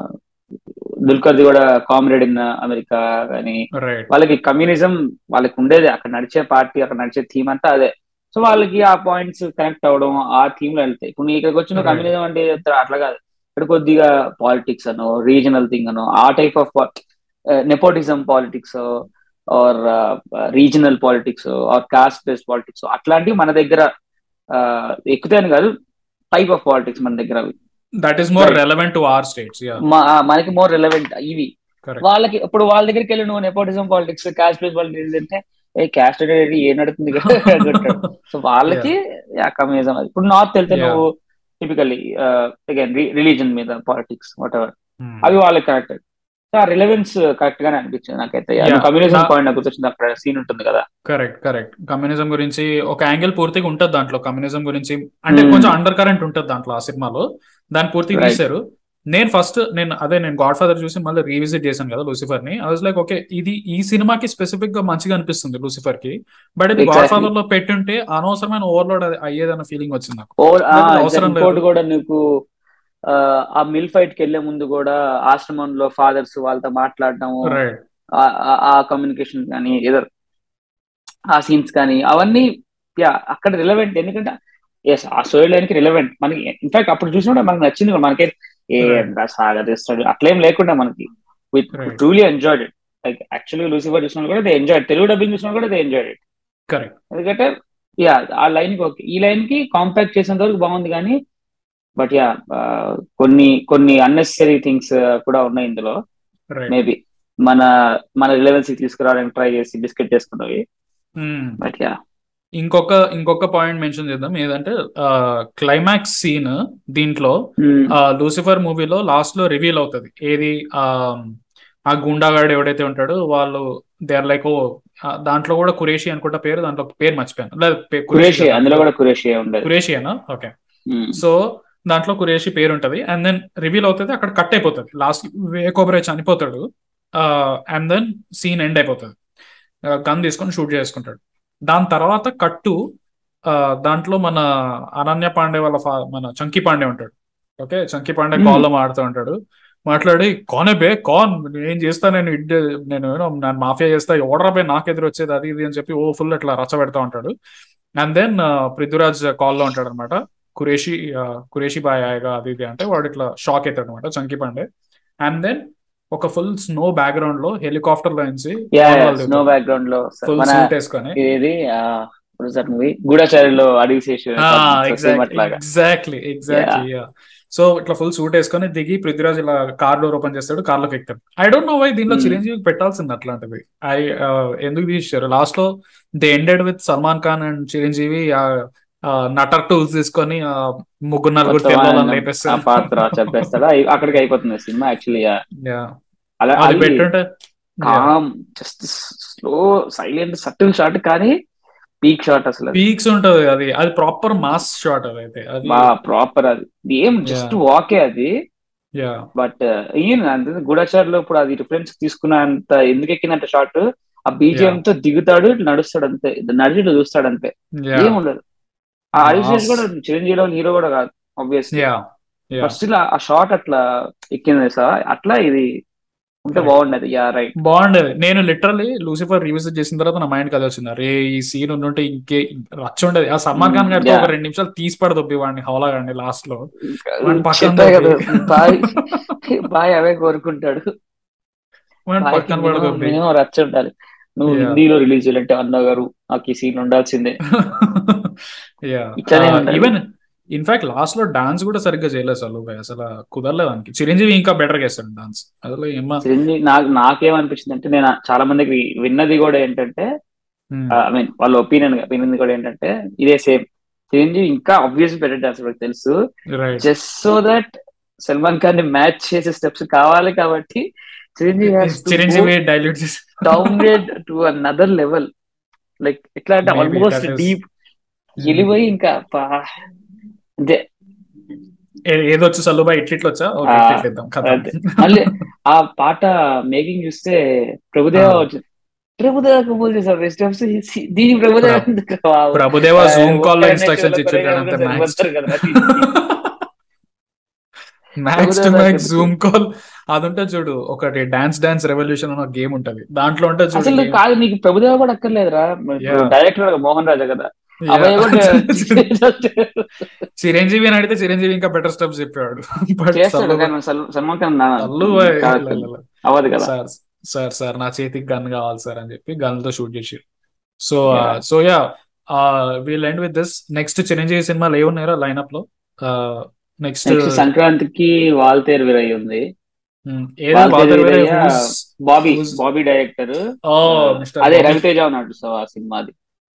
దుల్కర్ది కూడా కామ్రేడ్ ఇన్ అమెరికా కానీ రైట్ వాళ్ళకి కమ్యూనిజం వాళ్ళకి ఉండేది అక్కడ నడిచే పార్టీ అక్కడ నడిచే థీమ్ అంతా అదే సో వాళ్ళకి ఆ పాయింట్స్ కనెక్ట్ అవ్వడం ఆ థీమ్ లో వెళ్తాయి ఇప్పుడు నీ ఇక్కడికి వచ్చిన Right. కమ్యూనిజం అంటే చెప్తారు అట్లా కాదు ఇక్కడ కొద్దిగా పాలిటిక్స్ అనో రీజనల్ థింగ్ అనో ఆ type of nepotism politics or regional politics or caste based politics అట్లాంటివి మన దగ్గర ఎక్కుతాయని కాదు టైప్ ఆఫ్ పాలిటిక్స్ మన దగ్గర అవి that is more Right. Relevant to our states yeah మా- ఆ, మనకి మోర్ రిలవెంట్ ఇవి కరెక్ట్ వాళ్ళకి ఇప్పుడు వాళ్ళ దగ్గరికి వెళ్ళి నువ్వు nepotism politics caste based politics అంటే ఏ క్యాస్ట్ అనేది ఏ నడుతుంది కదా అంటాడు. సో వాళ్ళకి కమ్యూనిజం అది ఇప్పుడు నార్త్ వెళ్తే Yeah. నువ్వు టిపికల్లీ అగైన్ రిలీజన్ మీద పాలిటిక్స్ వాట్ ఎవర్ అవి వాళ్ళకి కరెక్ట్ సో ఆ రిలవెన్స్ కరెక్ట్ గానే అనిపించింది నాకైతే Yeah. కమ్యూనిజం నా- పాయింట్ నాకు గుర్తొచ్చింది అక్కడ సీన్ ఉంటుంది కదా కరెక్ట్ కరెక్ట్ కమ్యూనిజం గురించి ఒక యాంగిల్ పూర్తిగా ఉంటుంది దాంట్లో కమ్యూనిజం గురించి అంటే Hmm. కొంచెం అండర్ కరెంట్ ఉంటుంది దాంట్లో ఆ సినిమాలో దాన్ని పూర్తిగా Right. తీశారు నేను ఫస్ట్ నేను అదే నేను గాడ్ ఫాదర్ చూసి మళ్ళీ రీవిజిట్ చేశాను కదా లూసిఫర్ ని ఐ వాజ్ లైక్ ఓకే ఇది ఈ సినిమాకి స్పెసిఫిక్ గా మంచిగా అనిపిస్తుంది లూసిఫర్ కి బట్ ఇది గాడ్ Exactly. ఫాదర్ లో పెట్టుంటే అనవసరమైన ఓవర్లోడ్ అయ్యేదన్న ఫీలింగ్ వచ్చింది నాకు ఓవర్ లేదు, అవసరం ఇంకోటి లేదు. కూడా నీకు ఆ, ఆ మిల్ ఫైట్ కి వెళ్లే ముందు కూడా ఆశ్రమంలో ఫాదర్స్ వాళ్ళతో మాట్లాడటము రైట్ ఆ- ఆ- ఆ కమ్యూనికేషన్ కానీ ఏదో ఆ సీన్స్ కానీ అవన్నీ యా అక్కడ రిలవెంట్ ఎందుకంటే ఎస్ ఆ స్టోరీ లైన్ కి రిలవెంట్ మనకి ఇన్ఫాక్ట్ అప్పుడు చూసినప్పుడు మనకి నచ్చింది కూడా మనకి ఏ Right. సాగరిస్తాడు అట్లేం లేకుండా మనకి with Right. Truly enjoyed it like actually Lucifer చూసిన కూడా దే ఎంజాయ్ తెలుగు డబ్బింగ్ చూసిన కూడా దే ఎంజాయ్డ్ ఇట్ కరెక్ట్ ఎందుకంటే యా ఆ లైన్ కి ఓకే ఈ లైన్ కి కాంపాక్ట్ చేసేంత వరకు బాగుంది కానీ బట్ యా కొన్ని కొన్ని అన్నెసరీ థింగ్స్ కూడా ఉన్నాయి ఇందులో రైట్ మేబీ మన మన రిలవెన్స్ తీసుకురావడానికి ట్రై చేసి బిస్కెట్ చేసుకున్నవి బట్ యా ఇంకొక ఇంకొక పాయింట్ మెన్షన్ చేద్దాం ఏదంటే క్లైమాక్స్ సీన్ దీంట్లో ఆ లూసిఫర్ మూవీలో లాస్ట్ లో రివీల్ అవుతుంది ఏది ఆ ఆ గుండాగాడు ఎవడైతే ఉంటాడో వాళ్ళు దే ఆర్ లైక్ ఓ ఆ, దాంట్లో కూడా కురేషి అనుకుంటా పేరు దాంట్లో పేరు మర్చిపోయాను లేదా పే- కురేషి అందులో కూడా కురేషి ఉండదు కురేషియేనా ఓకే Hmm. సో దాంట్లో కురేషి పేరు ఉంటది అండ్ దెన్ రివీల్ అవుతుంది అక్కడ కట్ అయిపోతుంది లాస్ట్ వేకోబరే చనిపోతాడు అండ్ దెన్ సీన్ ఎండ్ అయిపోతుంది గన్ తీసుకొని షూట్ చేసుకుంటాడు దాని తర్వాత కట్టు ఆ, దాంట్లో మన అనన్య పాండే వాళ్ళ ఫా- మన చంకీ పాండే ఉంటాడు ఓకే చంకీ పాండే Hmm. కాల్లో మాడుతూ ఉంటాడు మాట్లాడి కానే బే కాన్ నేను చేస్తా నేను ఇడ్ నేను ఏమో నేను మాఫియా చేస్తా ఓడరా బే నాకు ఎదురు వచ్చేది అది ఇది అని చెప్పి ఓ ఫుల్ ఇట్లా రచ్చ పెడతా ఉంటాడు అండ్ దెన్ పృథ్వీరాజ్ కాల్లో ఉంటాడు అనమాట కురేషి ఆ, కురేషి బాయ్ ఆయగా అది ఇది అంటే వాడు ఇట్లా షాక్ అవుతాడు అనమాట చంకీ పాండే అండ్ దెన్ ఒక ఫుల్ స్నో బ్యాక్గ్రౌండ్ లో హెలికాప్టర్ లో నుంచి యా స్నో బ్యాక్గ్రౌండ్ లో ఫుల్ మన సూట్ వేసుకొని ఇది మూవీ గూఢచారిలో అడవి శేషు అట్లాగా ఎగ్జాక్ట్లీ ఎగ్జాక్ట్లీ సో ఇట్లా ఫుల్ సూట్ వేసుకొని దిగి పృథ్వీరాజ్ ఇలా కార్ డోర్ ఓపెన్ చేస్తాడు కార్ లోకి ఎక్కుతాడు ఐ డోంట్ నో వై దీనిలో Hmm. చిరంజీవి పెట్టాల్సింది అట్లాంటిది ఐ ఎందుకు తీసారు లాస్ట్ లో they ended with Salman Khan and Chiranjeevi నటర్ టూల్స్ తీసుకొని ఆ, ముగ్గురు నలుగురు మొత్తం పిల్లలను ఆయన ఆ లేపేస్తారు పాత్ర చెప్పేస్తాడా అయి- అక్కడికి అయిపోతుంది సినిమా యాక్చువల్లీ Yeah. అలా అది అది పెట్టుంటే Yeah. Calm just slow silent subtle shot కానీ పీక్ షాట్ అసలు అది. పీక్స్ ఉంటది అది అది ప్రాపర్ మాస్ షాట్ అది అయితే అది బా ప్రాపర్ అది ఇది ఏం జస్ట్ వాకే అది యా బట్ ఈయన అంటే గూఢచారిలో ఇప్పుడు అది రిఫరెన్స్ తీసుకున్నంత ఎందుకు ఎక్కిందంట షాట్ ఆ బీజిఎం తో దిగుతాడు ఇట్లా నడుస్తాడు అంతే నడిచి ఇట్లా చూస్తాడు అంతే యా ఏముండదు ఆ హరీష్ Mass. కూడా చిరంజీవిలో హీరో కూడా కాదు ఆబ్వియస్లీ యా యా ఫస్ట్ ఇలా ఆ షాట్ అట్లా ఎక్కింది సార్ అట్లా ఇది ఉంటే Correct. బాగుండేది యా రైట్ బాగుండేది నేను లిటరల్లీ లూసిఫర్ రివిజిట్ చేసిన తర్వాత నా మైండ్ అది వచ్చింది అరే ఈ సీన్ ఉంటే ఇంకే రచ్చ ఉండేది ఆ సల్మాన్ ఖాన్ Mm, గారితో ఒక yeah. రెండు నిమిషాలు తీసి పడదొబ్బి వాడిని హౌలా గాండి లాస్ట్ లో వాడి పక్కన చెప్పా కదా దొబ్బి. బాయ్ బాయ్ అవే కోరుకుంటాడు వాడిని బాయ్కి పక్కన మినిమం పడదొబ్బి మినిమం రచ్చ ఉండాలి నువ్వు Yeah. హిందీలో రిలీజ్ చేయాలంటే అన్న గారు నాకు ఈ సీన్ ఉండాల్సిందే యా ఇట్లానే ఉండాలి. ఈవెన్ ఇన్ఫాక్ట్ లాస్ట్ లో డాన్స్ కూడా సరిగ్గా చేయలేదు అసలు అసలు కుదరలేదు దానికి చిరంజీవి ఇంకా బెటర్ చేస్తాడు డాన్స్ అసలు ఏమా చిరంజీవి నాకు నాకేమనిపించింది అంటే నేను చాలా మందికి విన్నది కూడా ఏంటంటే ఉమ్, ఐ మీన్ వాళ్ళ ఒపీనియన్ విన్నది కూడా ఏంటంటే ఇదే సేమ్ చిరంజీవి ఇంకా ఆబ్వియస్ బెటర్ డాన్స్ నాకు తెలుసు right just so that Salman Khan ని మ్యాచ్ చేసే స్టెప్స్ కావాలి కాబట్టి Chiranjeevi has to go Chiranjeevi dilute చేసి downgrade to another level like ఎట్లా అంటే Maybe almost that is- deep వెళ్ళిపోయి ఇంకా పా అంతే ఏ- ఏదొచ్చు సల్లుబా ఇట్లిట్లు వచ్చా ఓకే ఆ, ఇట్లిట్లు ఇద్దాం కథ అదే. మళ్ళీ ఆ పాట మేకింగ్ చూస్తే ప్రభుదేవ ఆ. వచ్చింది ప్రభుదేవ కంపోజ్ చేశారు స్టెప్స్ దీని ప్రభుదేవ ప్రభు- ఎందుకు? వావ్. ప్రభుదేవ ఆ, జూమ్ కాల్ లో ఒక్కడనే ఇన్స్ట్రక్షన్స్ చెవులో ఇచ్చాడు అంతే కొరియోగ్రాఫర్ మ్యాక్స్ వస్తారు కదా. మ్యాక్స్ టు ప్రభుదేవ మ్యాక్స్ దగ్గరికి. జూమ్ కాల్ అది ఉంటుంది చూడు ఒకటి డాన్స్ డాన్స్ రెవల్యూషన్ అనే గేమ్ ఉంటది దాంట్లో ఉంటుంది చూడు అసలు game. కాదు నీకు ప్రభుదేవ కూడా అక్కర్లేదురా Yeah. డైరెక్టర్ మోహన్ రాజా కదా Yeah. అబ్బాయి కూడా చిరంజీవి అని అడిగితే చిరంజీవి ఇంకా బెటర్ స్టెప్స్ చెప్పాడు బట్ చేస్తాడు కానీ సల్- సల్మాన్ ఖాన్ నా- సల్లు కాదు. అవ్వదు కదా సార్ సార్ సార్ నా చేతికి గన్ కావాలి సార్ అని చెప్పి గన్ తో షూట్ చేసి so Yeah. So yeah we'll end with this next Chiranjeevi సినిమాలు ఏమున్నాయో లైనప్ లో నెక్స్ట్ నెక్స్ట్ సంక్రాంతికి వాల్తేరు వీరయ్య ఉంది ఏదో వాళ్ళ బాదర్ వేరే Veerayya who's- Bobby Who's- Bobby director ఓ మిస్టర్ అదే రవితేజ ఉన్నాడు సో ఆ సినిమాది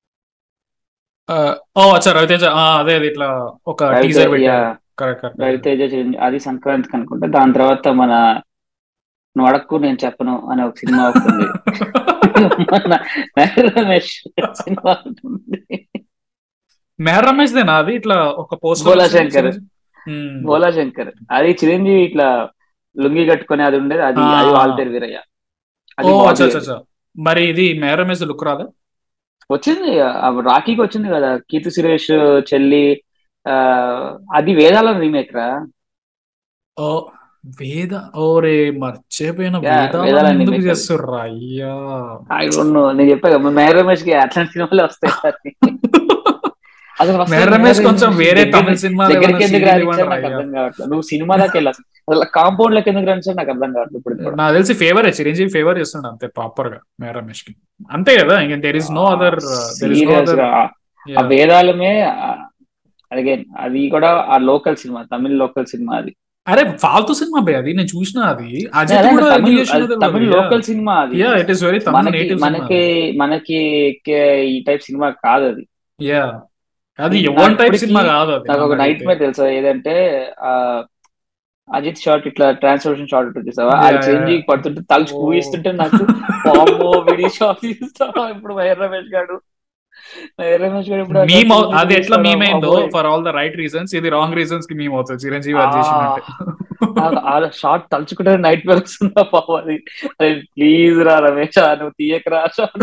ఓ అచ్చా రవితేజ ఆ, అదే అది ఇట్లా ఒక టీజర్ రవితేజ పెట్టారు కరెక్ట్ కరెక్ట్ రవితేజ చిరంజీవి అది సంక్రాంతికి అనుకుంటా దాని తర్వాత మన నువ్వు అడక్కు నేను చెప్పను అనే ఒక సినిమా వస్తుంది మన నాగ రమేష్ సినిమా ఉంటుంది మేర రమేష్ దేనా అది ఇట్లా ఒక పోస్ట్ భోలా శంకర్. భోలా శంకర్ అది చిరంజీవి ఇట్లా లుంగి కట్టుకొని అది ఉండేది అది ఆ. అది వాల్తేరు వీరయ్య ఓ అది బాబీ అచ్చా అచ్చా అది. అచ్చా మరి ఇది మేర రమేష్ లుక్ రాదా వచ్చింది ఆ రాఖీకి వచ్చింది కదా కీర్తి సురేష్ చెల్లి ఆ అది వేదాల రీమేక్ రా ఓ వేద ఓరే మర్చిపోయిన Yeah, వేదాలను వేదాలని ఎందుకు make అది. చేస్తుర్రా అయ్యా ఐ డోంట్ నో నేను చెప్పా కదా మేర రమేష్ కి అట్లాంటి సినిమాలు వస్తాయి అని. అసలు first మేర మేర రమేష్ కొంచెం రమేష్ వేరే దగ్గర- తమిళ సినిమాలు దగ్గరికి ఏమైనా ఎందుకు serial రానిచ్చారు ఇవ్వండి నాకు అయ్యా. అర్థం కావట్లేదు నువ్వు సినిమా దాకా వెళ్ళాలి అసలు కాంపౌండ్ లకి ఎందుకు రానిచ్చారు నాకు అర్థం కావట్లేదు ఇప్పుడు కూడా. నాకు తెలిసి ఫేవర్ చిరంజీవి ఫేవర్ చేస్తున్నాడు అంతే ప్రాపర్ గా మేర రమేష్ కి అంతే కదా ఇంకా there is no other there is no Serious other గా ఆ వేదాలమే అగైన్ అది కూడా ఆ లోకల్ సినిమా తమిళ లోకల్ సినిమా అది అరే ఫాల్తూ సినిమా బే అది నేను చూసిన అది అజిత్ అదే కూడా తమిళ్ ఇది చేసినదే అది తమిళ్ కదా. లోకల్ సినిమా అది yeah it is very Tamil మనకి నేటివ్ మనకి మనకి ఎక్కే ఈ టైప్ సినిమా కాదు అది యా అది నాకు ఎవన్ టైప్ ఇప్పటికీ సినిమా కాదు అది నాకు ఒక నన్ను నైట్ అడిగితే. మేర్ తెలుసా ఏదంటే ఆ అజిత్ షాట్ ఇట్లా ట్రాన్స్ఫర్మేషన్ షాట్ ఉంటుంది చూసావా Yeah, అది yeah. చిరంజీవి పడుతుంటే తలుచు Oh. పూయిస్తుంటే నాకు వామ్మో విడి షాట్ తీస్తావా ఇప్పుడు వైర్ రమేష్ గారు వైర్ రమేష్ గారు ఇప్పుడు మీమ్ అట్లా అది ఎట్లా తీస్తాడా? మీమ్ అయిందో బాబోయ్. For all the right reasons ఇది రాంగ్ రీజన్స్ కి మీమ్ అవుతుంది చిరంజీవి అది ఆ. చేసినట్టే నాకు ఆ షాట్ తలుచుకుంటే నైట్ మేర్ వస్తుందా బాబు అది ప్లీజ్ రా రమేష్ ఆ నువ్వు తీయకరా షాట్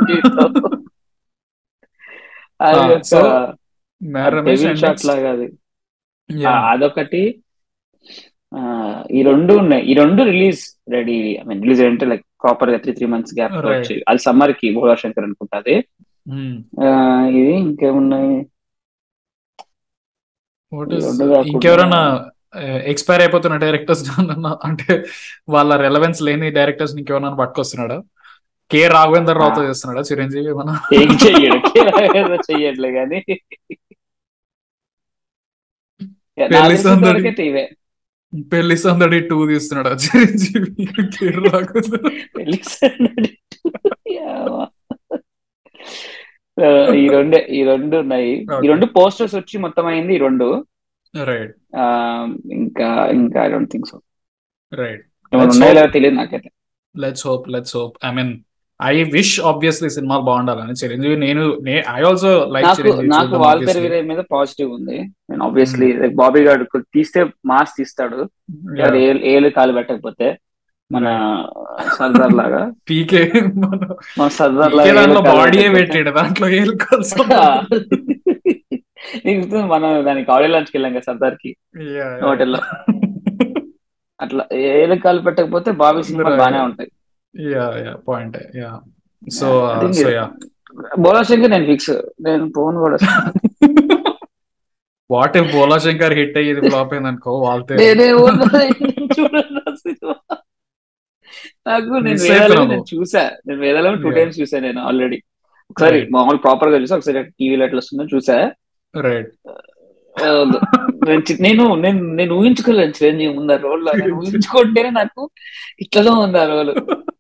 అది Ah, so, ఒక మేర Ramesh devil and shot next- లాగా అది ఆ, Yeah. అదొకటి ఆ, ఈ రెండు ఉన్నాయి ఈ రెండు release ready I mean release అంటే లైక్ ప్రాపర్ గా three three months gap Right. వచ్చి అది సమ్మర్ కి భోలా శంకర్ అనుకుంటాది Hmm. ఆ, ఇది ఇంకేమున్నాయి What ఈ is- రెండు కాకుండా- ఇంకెవరైనా ఎక్స్పైర్ అయిపోతున్న డైరెక్టర్స్ అంటే వాళ్ళ రెలవెన్స్ లేని డైరెక్టర్స్ ఇంకెవరైనా పట్టుకొస్తున్నాడా కె రాఘవేందర్ రావుతో చేస్తున్నాడా చిరంజీవి మన ఏం చెయ్యడు ఏదో చెయ్యట్లే కానీ నాకు పెళ్లి తెలిసినంత సందడి. వరకైతే ఇవే పెళ్లి సందడి టూ తీస్తున్నాడా చిరంజీవి కె రాఘవేందర్ పెళ్లి సందడి. యావా. ఆ, ఈ రెండే ఈ రెండు ఉన్నాయి ఈ Okay. రెండు పోస్టర్స్ వచ్చి మొత్తం అయింది ఈ రెండు రైట్ ఆ, ఇంకా ఇంకా I don't think so right ఏమైనా Let's ఉన్నాయో hope. లేదో తెలియదు నాకైతే let's hope let's hope I mean I wish obviously సినిమాలు బాగుండాలని చిరంజీవి నేను ఐ ఆల్సో లైక్ నాకు చిరంజీవి నాకు చూద్దాం వాల్తేరు obviously. వీరయ్య మీద పాజిటివ్ ఉంది నేను ఆబ్వియస్లీ బాబీ గారు తీస్తే మాస్ తీస్తాడు Yeah. ఏలు ఏలు కాలు పెట్టకపోతే మన సర్దార్ లాగా పీకే మన సర్దార్ లాగా దాంట్లో ఏలు కాలు బాడీయే పెట్టకపోతే- పెట్టాడు దాంట్లో ఏలు కోసం నీకు గుర్తుంది మనం దానికి ఆడియో లాంచ్కి వెళ్ళాం కదా సర్దార్కి హోటల్లో అట్లా ఏది కాలు పెట్టకపోతే బాబీ సినిమాలు Right. బాగానే ఉంటాయి yeah yeah point yeah so I think so it- yeah Bhola Shankar నేను ఫిక్స్ నేను ఫోన్ కూడా what if Bhola Shankar hit అయ్యేది ఫ్లాప్ అయింది అనుకో వాళ్ళతో నేనే ఉన్నది చూడండి ఆ సినిమా. నాకు నేను Miss వేదాలు అయిపోయావు. నేను చూసా నేను వేదాలు టూ Yeah. టైమ్స్ చూసా నేను ఆల్రెడీ ఒకసారి Right. మామూలు ప్రాపర్ గా చూసా ఒకసారి టీవీలో ఎట్లా వస్తుందో చూసా రైట్ ఆ, నేను చి- నేను నేను నేను ఊహించుకోలేను చిరంజీవి ఉంది ఆ రోల్ నేను ఊహించుకుంటేనే నాకు ఇట్లనే ఉంది ఆ రోల్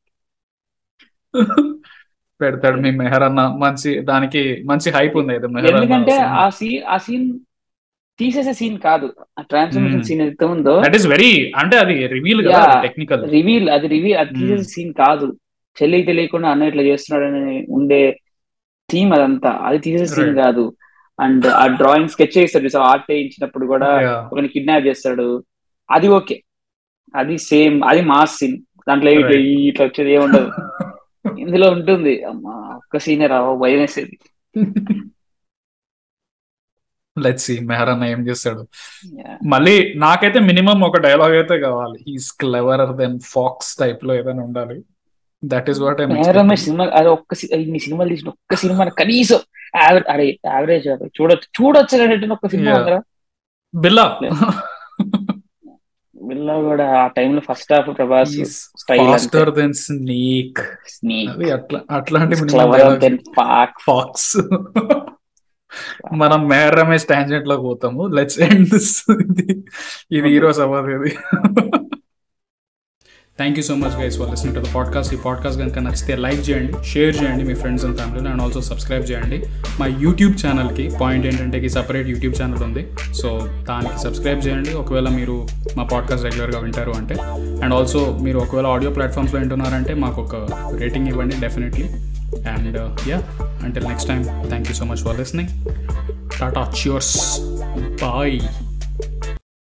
పెడతాడు మీ మెహర్ అన్న మంచి దానికి మంచి హైప్ ఉంది అయితే మెహర్ ఎందుకంటే ఆ సీన్ ఆ సీన్ తీసేసే సీన్ కాదు ఆ ట్రాన్స్ఫర్మేషన్ Hmm. సీన్ ఎంత ఉందో దట్ ఈస్ వెరీ అంటే అది రివీల్ కదా Yeah. టెక్నికల్ రివీల్ అది రివీల్ అది తీసేసే సీన్ కాదు చెల్లికి తెలియకుండా అన్న ఇట్లా చేస్తున్నాడని ఉండే థీమ్ అదంతా అది తీసేసే సీన్ Right. కాదు అండ్ ఆ డ్రాయింగ్ స్కెచ్ చేస్తాడు ఆర్ట్ వేయించినప్పుడు కూడా ఒకరిని కిడ్నాప్ చేస్తాడు అది ఓకే అది సేమ్ అది మాస్ సీన్ దాంట్లో ఇట్లా Right. ఈ- ఇట్లా వచ్చేది ఏముండదు ఇందులో ఉంటుంది అమ్మా ఒక్క సీనే రావు భయం వేసేది లెట్స్ సి మెహర్ అన్న ఏం చేస్తాడు Yeah. మళ్ళీ నాకైతే మినిమం ఒక డైలాగ్ అయితే కావాలి he's cleverer than fox type లో ఏదైనా ఉండాలి that is what Meher Ramesh cinema అది ఒక్క సి- ఇన్ని సినిమాలు తీసిన ఒక్క సినిమా కనీసం యావరేజ్ అరే యావరేజ్ చూడొచ్చు చూడొచ్చు కానీ ఒక్క సినిమా Yeah. ఉందిరా బిల్లా బిల్లా కూడా ఆ టైంలో first half Prabhas style faster than snake snake అది అట్లా అట్లాంటి క్లవర్ దెన్ పాక్ ఫాక్స్ మనం మేర్ రమేష్ టాంజెంట్ లో పోతాము లెట్స్ ఎండ్ దిస్ ఇది హీరోస్ అవ్వదు ఇది thank you so much guys for listening to the podcast ఈ పాడ్కాస్ట్ కనుక నచ్చితే లైక్ చేయండి షేర్ చేయండి మీ ఫ్రెండ్స్ అండ్ ఫ్యామిలీలో అండ్ ఆల్సో సబ్స్క్రైబ్ చేయండి మా యూట్యూబ్ ఛానల్కి పాయింట్ ఏంటంటే ఈ సపరేట్ యూట్యూబ్ ఛానల్ ఉంది సో దానికి సబ్స్క్రైబ్ చేయండి ఒకవేళ మీరు మా పాడ్కాస్ట్ రెగ్యులర్గా వింటారు అంటే అండ్ ఆల్సో మీరు ఒకవేళ ఆడియో ప్లాట్ఫామ్స్లో వింటున్నారంటే మాకు ఒక రేటింగ్ ఇవ్వండి definitely and yeah until next time thank you so much for listening tata cheers bye